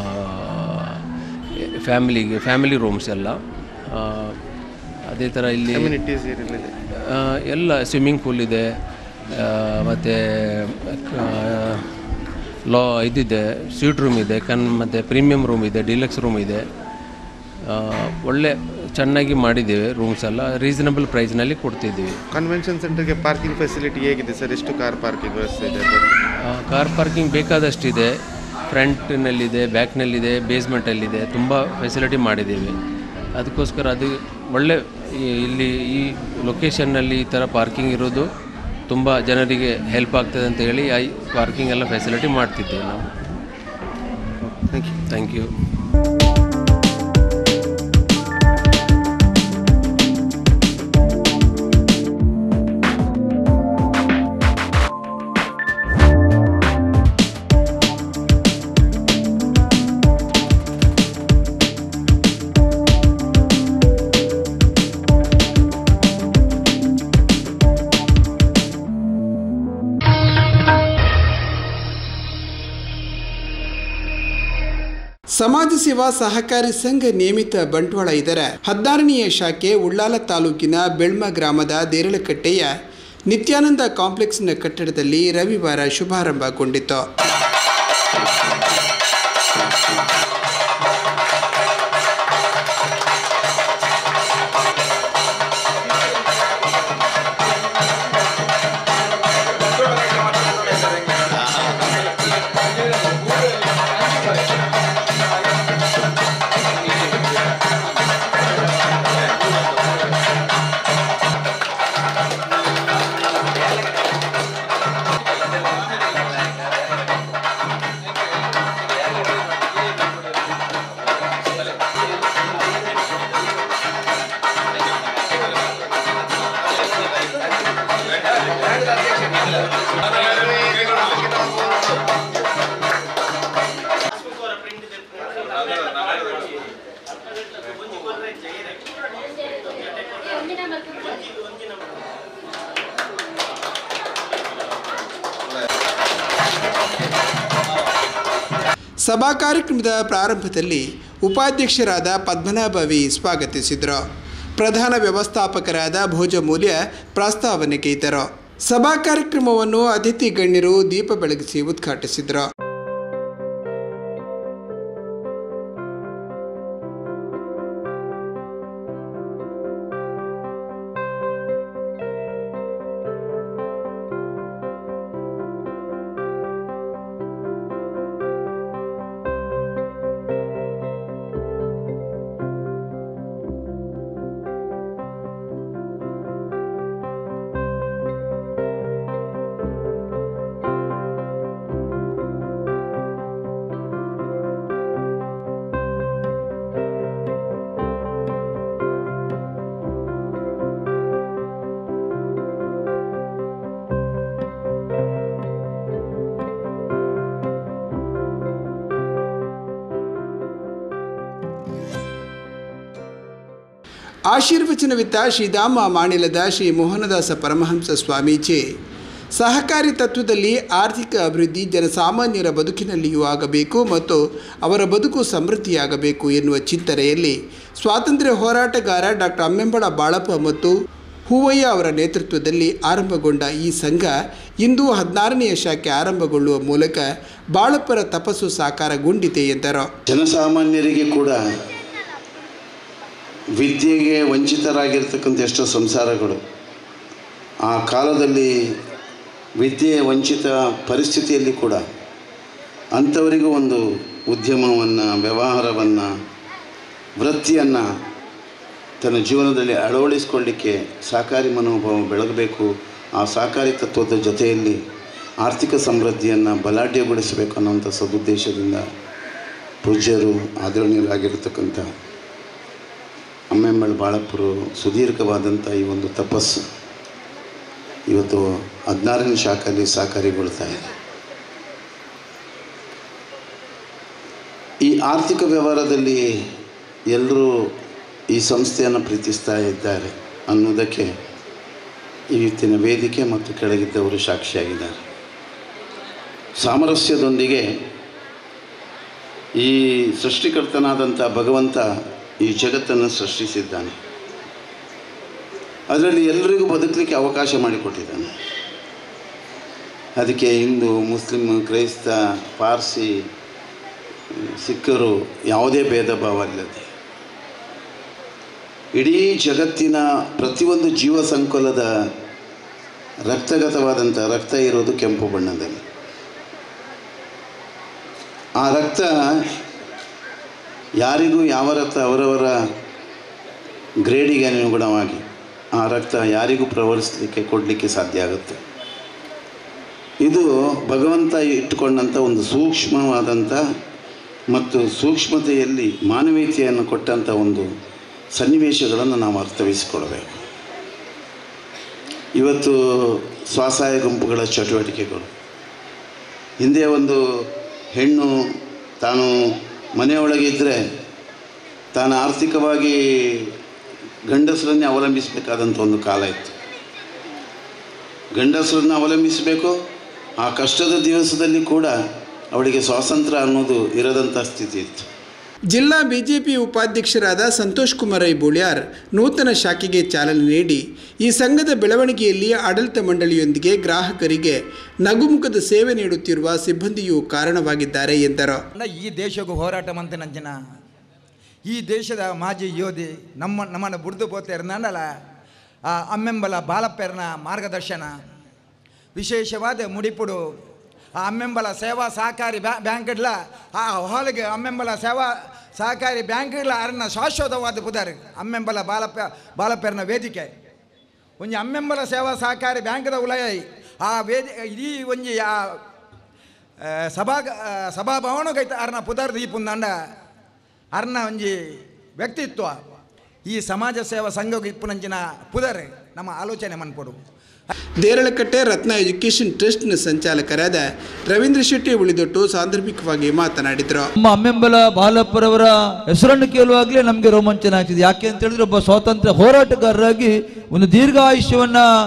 ಫ್ಯಾಮಿಲಿಗೆ ಫ್ಯಾಮಿಲಿ ರೂಮ್ಸ್ ಎಲ್ಲ ಆ, ಅದೇ ಥರ ಇಲ್ಲಿ ಕಮ್ಯುನಿಟೀಸ್ ಏನಿದೆ ಆ, ಎಲ್ಲ ಸ್ವಿಮ್ಮಿಂಗ್ ಪೂಲ್ ಇದೆ ಮತ್ತು ಲಾ ಇದಿದೆ ಸ್ವೀಟ್ ರೂಮ್ ಇದೆ ಕನ್ ಮತ್ತು ಪ್ರೀಮಿಯಂ ರೂಮ್ ಇದೆ ಡಿಲಕ್ಸ್ ರೂಮ್ ಇದೆ ಆ, ಒಳ್ಳೆ ಚೆನ್ನಾಗಿ ಮಾಡಿದ್ದೇವೆ ರೂಮ್ಸ್ ಎಲ್ಲ ರೀಸನಬಲ್ ಪ್ರೈಸ್ನಲ್ಲಿ ಕೊಡ್ತಿದ್ದೀವಿ ಕನ್ವೆನ್ಷನ್ ಸೆಂಟರ್ಗೆ ಪಾರ್ಕಿಂಗ್ ಫೆಸಿಲಿಟಿ ಹೇಗಿದೆ ಸರ್ ಎಷ್ಟು ಕಾರ್ ಪಾರ್ಕಿಂಗ್ ವ್ಯವಸ್ಥೆ ಇದೆ ಅದರಲ್ಲಿ ಕಾರ್ ಪಾರ್ಕಿಂಗ್ ಬೇಕಾದಷ್ಟಿದೆ ಫ್ರಂಟ್ನಲ್ಲಿದೆ ಬ್ಯಾಕ್ನಲ್ಲಿದೆ ಬೇಸ್ಮೆಂಟಲ್ಲಿದೆ ತುಂಬ ಫೆಸಿಲಿಟಿ ಮಾಡಿದ್ದೀವಿ ಅದಕ್ಕೋಸ್ಕರ ಅದು ಒಳ್ಳೆ ಈ- ಇಲ್ಲಿ ಈ ಲೊಕೇಶನ್ನಲ್ಲಿ ಈ ಥರ ಪಾರ್ಕಿಂಗ್ ಇರೋದು ತುಂಬ ಜನರಿಗೆ ಹೆಲ್ಪ್ ಆಗ್ತದೆ ಅಂತ ಹೇಳಿ ಐ ಪಾರ್ಕಿಂಗ್ ಎಲ್ಲ ಫೆಸಿಲಿಟಿ ಮಾಡ್ತಿದ್ದೇವೆ ನಾವು ಥ್ಯಾಂಕ್ ಯು ಥ್ಯಾಂಕ್ ಯು ಸಮಾಜ ಸೇವಾ ಸಹಕಾರಿ ಸಂಘ ನಿಯಮಿತ ಬಂಟ್ವಾಳ ಇದರ ಹದಿನಾರನೆಯ ಶಾಖೆ ಉಳ್ಳಾಲ ತಾಲೂಕಿನ ಬೆಳ್ಮ ಗ್ರಾಮದ ದೇರಳಕಟ್ಟೆಯ ನಿತ್ಯಾನಂದ ಕಾಂಪ್ಲೆಕ್ಸ್ನ ಕಟ್ಟಡದಲ್ಲಿ ರವಿವಾರ ಶುಭಾರಂಭಗೊಂಡಿತು ಸಭಾ ಕಾರ್ಯಕ್ರಮದ ಪ್ರಾರಂಭದಲ್ಲಿ ಉಪಾಧ್ಯಕ್ಷರಾದ ಪದ್ಮನಾಭ ವಿ ಸ್ವಾಗತಿಸಿದರು ಪ್ರಧಾನ ವ್ಯವಸ್ಥಾಪಕರಾದ ಭೋಜಮೂಲ್ಯ ಪ್ರಸ್ತಾವನೆಗೆ ಇದ್ದರು ಸಭಾ ಕಾರ್ಯಕ್ರಮವನ್ನು ಅತಿಥಿ ಗಣ್ಯರು ದೀಪ ಬೆಳಗಿಸಿ ಉದ್ಘಾಟಿಸಿದರು ಆಶೀರ್ವಚನವಿತ್ತ ಶ್ರೀಧಾಮ ಮಾಣಿಲದ ಶ್ರೀ ಮೋಹನದಾಸ ಪರಮಹಂಸ ಸ್ವಾಮೀಜಿ ಸಹಕಾರಿ ತತ್ವದಲ್ಲಿ ಆರ್ಥಿಕ ಅಭಿವೃದ್ಧಿ ಜನಸಾಮಾನ್ಯರ ಬದುಕಿನಲ್ಲಿಯೂ ಆಗಬೇಕು ಮತ್ತು ಅವರ ಬದುಕು ಸಮೃದ್ಧಿಯಾಗಬೇಕು ಎನ್ನುವ ಚಿಂತನೆಯಲ್ಲಿ ಸ್ವಾತಂತ್ರ್ಯ ಹೋರಾಟಗಾರ ಡಾಕ್ಟರ್ ಅಮ್ಮೆಂಬಳ ಬಾಳಪ್ಪ ಮತ್ತು ಹೂವಯ್ಯ ಅವರ ನೇತೃತ್ವದಲ್ಲಿ ಆರಂಭಗೊಂಡ ಈ ಸಂಘ ಇಂದು ಹದಿನಾರನೆಯ ಶಾಖೆ ಆರಂಭಗೊಳ್ಳುವ ಮೂಲಕ ಬಾಳಪ್ಪರ ತಪಸ್ಸು ಸಾಕಾರಗೊಂಡಿದೆ ಎಂದರು ಜನಸಾಮಾನ್ಯರಿಗೆ ಕೂಡ ವಿದ್ಯೆಗೆ ವಂಚಿತರಾಗಿರ್ತಕ್ಕಂಥ ಎಷ್ಟೋ ಸಂಸಾರಗಳು ಆ ಕಾಲದಲ್ಲಿ ವಿದ್ಯೆ ವಂಚಿತ ಪರಿಸ್ಥಿತಿಯಲ್ಲಿ ಕೂಡ ಅಂಥವರಿಗೂ ಒಂದು ಉದ್ಯಮವನ್ನು ವ್ಯವಹಾರವನ್ನು ವೃತ್ತಿಯನ್ನು ತನ್ನ ಜೀವನದಲ್ಲಿ ಅಳವಡಿಸಿಕೊಳ್ಳಿಕ್ಕೆ ಸಹಕಾರಿ ಮನೋಭಾವ ಬೆಳಗಬೇಕು ಆ ಸಹಕಾರಿ ತತ್ವದ ಜೊತೆಯಲ್ಲಿ ಆರ್ಥಿಕ ಸಮೃದ್ಧಿಯನ್ನು ಬಲಾಢ್ಯಗೊಳಿಸಬೇಕು ಅನ್ನೋಂಥ ಸದುದ್ದೇಶದಿಂದ ಪೂಜ್ಯರು ಆದರಣೀಯರಾಗಿರ್ತಕ್ಕಂಥ ಅಮ್ಮೆಮ್ಮಳ ಬಾಳಪ್ಪರು ಸುದೀರ್ಘವಾದಂಥ ಈ ಒಂದು ತಪಸ್ಸು ಇವತ್ತು ಹದಿನಾರನೇ ಶಾಖೆಯಲ್ಲಿ ಸಾಕಾರಿಗೊಳ್ತಾ ಇದೆ ಈ ಆರ್ಥಿಕ ವ್ಯವಹಾರದಲ್ಲಿ ಎಲ್ಲರೂ ಈ ಸಂಸ್ಥೆಯನ್ನು ಪ್ರೀತಿಸ್ತಾ ಇದ್ದಾರೆ ಅನ್ನೋದಕ್ಕೆ ಇವತ್ತಿನ ವೇದಿಕೆ ಮತ್ತು ಕೆಳಗಿದ್ದವರು ಸಾಕ್ಷಿಯಾಗಿದ್ದಾರೆ ಸಾಮರಸ್ಯದೊಂದಿಗೆ ಈ ಸೃಷ್ಟಿಕರ್ತನಾದಂಥ ಭಗವಂತ ಈ ಜಗತ್ತನ್ನು ಸೃಷ್ಟಿಸಿದ್ದಾನೆ ಅದರಲ್ಲಿ ಎಲ್ಲರಿಗೂ ಬದುಕಲಿಕ್ಕೆ ಅವಕಾಶ ಮಾಡಿಕೊಟ್ಟಿದ್ದಾನೆ ಅದಕ್ಕೆ ಹಿಂದೂ ಮುಸ್ಲಿಂ ಕ್ರೈಸ್ತ ಪಾರ್ಸಿ ಸಿಖ್ಖರು ಯಾವುದೇ ಭೇದ ಭಾವ ಇಲ್ಲದೆ ಇಡೀ ಜಗತ್ತಿನ ಪ್ರತಿಯೊಂದು ಜೀವ ಸಂಕುಲದ ರಕ್ತಗತವಾದಂಥ ರಕ್ತ ಇರೋದು ಕೆಂಪು ಬಣ್ಣದಲ್ಲಿ ಆ ರಕ್ತ ಯಾರಿಗೂ ಯಾವ ರಕ್ತ ಅವರವರ ಗ್ರೇಡಿಗೆ ಅನುಗುಣವಾಗಿ ಆ ರಕ್ತ ಯಾರಿಗೂ ಪ್ರವಹಿಸಲಿಕ್ಕೆ ಕೊಡಲಿಕ್ಕೆ ಸಾಧ್ಯ ಆಗುತ್ತೆ ಇದು ಭಗವಂತ ಇಟ್ಟುಕೊಂಡಂಥ ಒಂದು ಸೂಕ್ಷ್ಮವಾದಂಥ ಮತ್ತು ಸೂಕ್ಷ್ಮತೆಯಲ್ಲಿ ಮಾನವೀಯತೆಯನ್ನು ಕೊಟ್ಟಂಥ ಒಂದು ಸನ್ನಿವೇಶಗಳನ್ನು ನಾವು ಅರ್ಥವಿಸಿಕೊಳ್ಬೇಕು ಇವತ್ತು ಸ್ವಸಹಾಯ ಗುಂಪುಗಳ ಚಟುವಟಿಕೆಗಳು ಹಿಂದೆ ಒಂದು ಹೆಣ್ಣು ತಾನು ಮನೆಯೊಳಗೆ ಇದ್ದರೆ ತಾನು ಆರ್ಥಿಕವಾಗಿ ಗಂಡಸರನ್ನೇ ಅವಲಂಬಿಸಬೇಕಾದಂಥ ಒಂದು ಕಾಲ ಇತ್ತು ಗಂಡಸರನ್ನು ಅವಲಂಬಿಸಬೇಕು ಆ ಕಷ್ಟದ ದಿವಸದಲ್ಲಿ ಕೂಡ ಅವಳಿಗೆ ಸ್ವಾತಂತ್ರ್ಯ ಅನ್ನೋದು ಇರದಂಥ ಸ್ಥಿತಿ ಇತ್ತು ಜಿಲ್ಲಾ ಬಿಜೆಪಿ ಉಪಾಧ್ಯಕ್ಷರಾದ ಸಂತೋಷ್ ಕುಮಾರ್ ಐ ಬುಳ್ಯಾರ್ ನೂತನ ಶಾಖೆಗೆ ಚಾಲನೆ ನೀಡಿ ಈ ಸಂಘದ ಬೆಳವಣಿಗೆಯಲ್ಲಿ ಆಡಳಿತ ಮಂಡಳಿಯೊಂದಿಗೆ ಗ್ರಾಹಕರಿಗೆ ನಗುಮುಖದ ಸೇವೆ ನೀಡುತ್ತಿರುವ ಸಿಬ್ಬಂದಿಯೂ ಕಾರಣವಾಗಿದ್ದಾರೆ ಎಂದರು ಅಲ್ಲ ಈ ದೇಶಕ್ಕೂ ಹೋರಾಟ ಮಂತೆ ನಂಜನ ಈ ದೇಶದ ಮಾಜಿ ಯೋಧಿ ನಮ್ಮ ನಮ್ಮನ್ನು ಬುಡ್ದು ಪೋತಿರ್ನಲ್ಲ ಆ ಅಮ್ಮೆಂಬಲ ಬಾಲಪ್ಪೆರ್ನ ಮಾರ್ಗದರ್ಶನ ವಿಶೇಷವಾದ ಮುಡಿಪುಡು ಆ ಅಮ್ಮೆಂಬಲ ಸೇವಾ ಸಹಕಾರಿ ಬ್ಯಾ ಬ್ಯಾಂಕ್ಡ್ಲ ಆ ಹಾಲಿಗೆ ಅಮ್ಮೆಂಬಲ ಸೇವಾ ಸಹಕಾರಿ ಬ್ಯಾಂಕ್ಡ್ಲ ಅರನ್ನ ಶಾಶ್ವತವಾದ ಪುದಾರ್ ಅಮ್ಮೆಂಬಲ ಬಾಲಪ್ಪ ಬಾಲಪ್ಪೆರ್ನ ವೇದಿಕೆ ಒಂಜಿ ಅಮ್ಮೆಂಬಲ ಸೇವಾ ಸಹಕಾರಿ ಬ್ಯಾಂಕ್ದ ಉಲಯ ಆ ವೇದಿ ಇಡೀ ಒಂಜಿ ಆ ಆ, ಸಭಾ ಆ, ಸಭಾಭವನಗೈತ ಅರ್ನ ಪುದರ್ ದೀಪುಂದಂಡ ಅರ್ನ ಒಂಜಿ ವ್ಯಕ್ತಿತ್ವ ಈ ಸಮಾಜ ಸೇವಾ ಸಂಘಕ್ಕೆ ಇಪ್ಪುನಂಚಿನ ಪುದರ್ ನಮ್ಮ ಆಲೋಚನೆ ಮನ್ಪಡು ದೇರಳಕಟ್ಟೆ ರತ್ನ ಎಜುಕೇಷನ್ ಟ್ರಸ್ಟ್ನ ಸಂಚಾಲಕರಾದ ರವೀಂದ್ರ ಶೆಟ್ಟಿ ಉಳಿದೊಟ್ಟು ಸಾಂದರ್ಭಿಕವಾಗಿ ಮಾತನಾಡಿದರು ನಮ್ಮ ಅಮ್ಮೆಂಬಲ ಬಾಲಪ್ಪರವರ ಹೆಸರನ್ನು ಕೇಳುವಾಗಲೇ ನಮಗೆ ರೋಮಾಂಚನ ಆಗ್ತಿದೆ ಯಾಕೆ ಅಂತ ಹೇಳಿದ್ರೆ ಒಬ್ಬ ಸ್ವಾತಂತ್ರ್ಯ ಹೋರಾಟಗಾರರಾಗಿ ಒಂದು ದೀರ್ಘಾಯುಷ್ಯವನ್ನ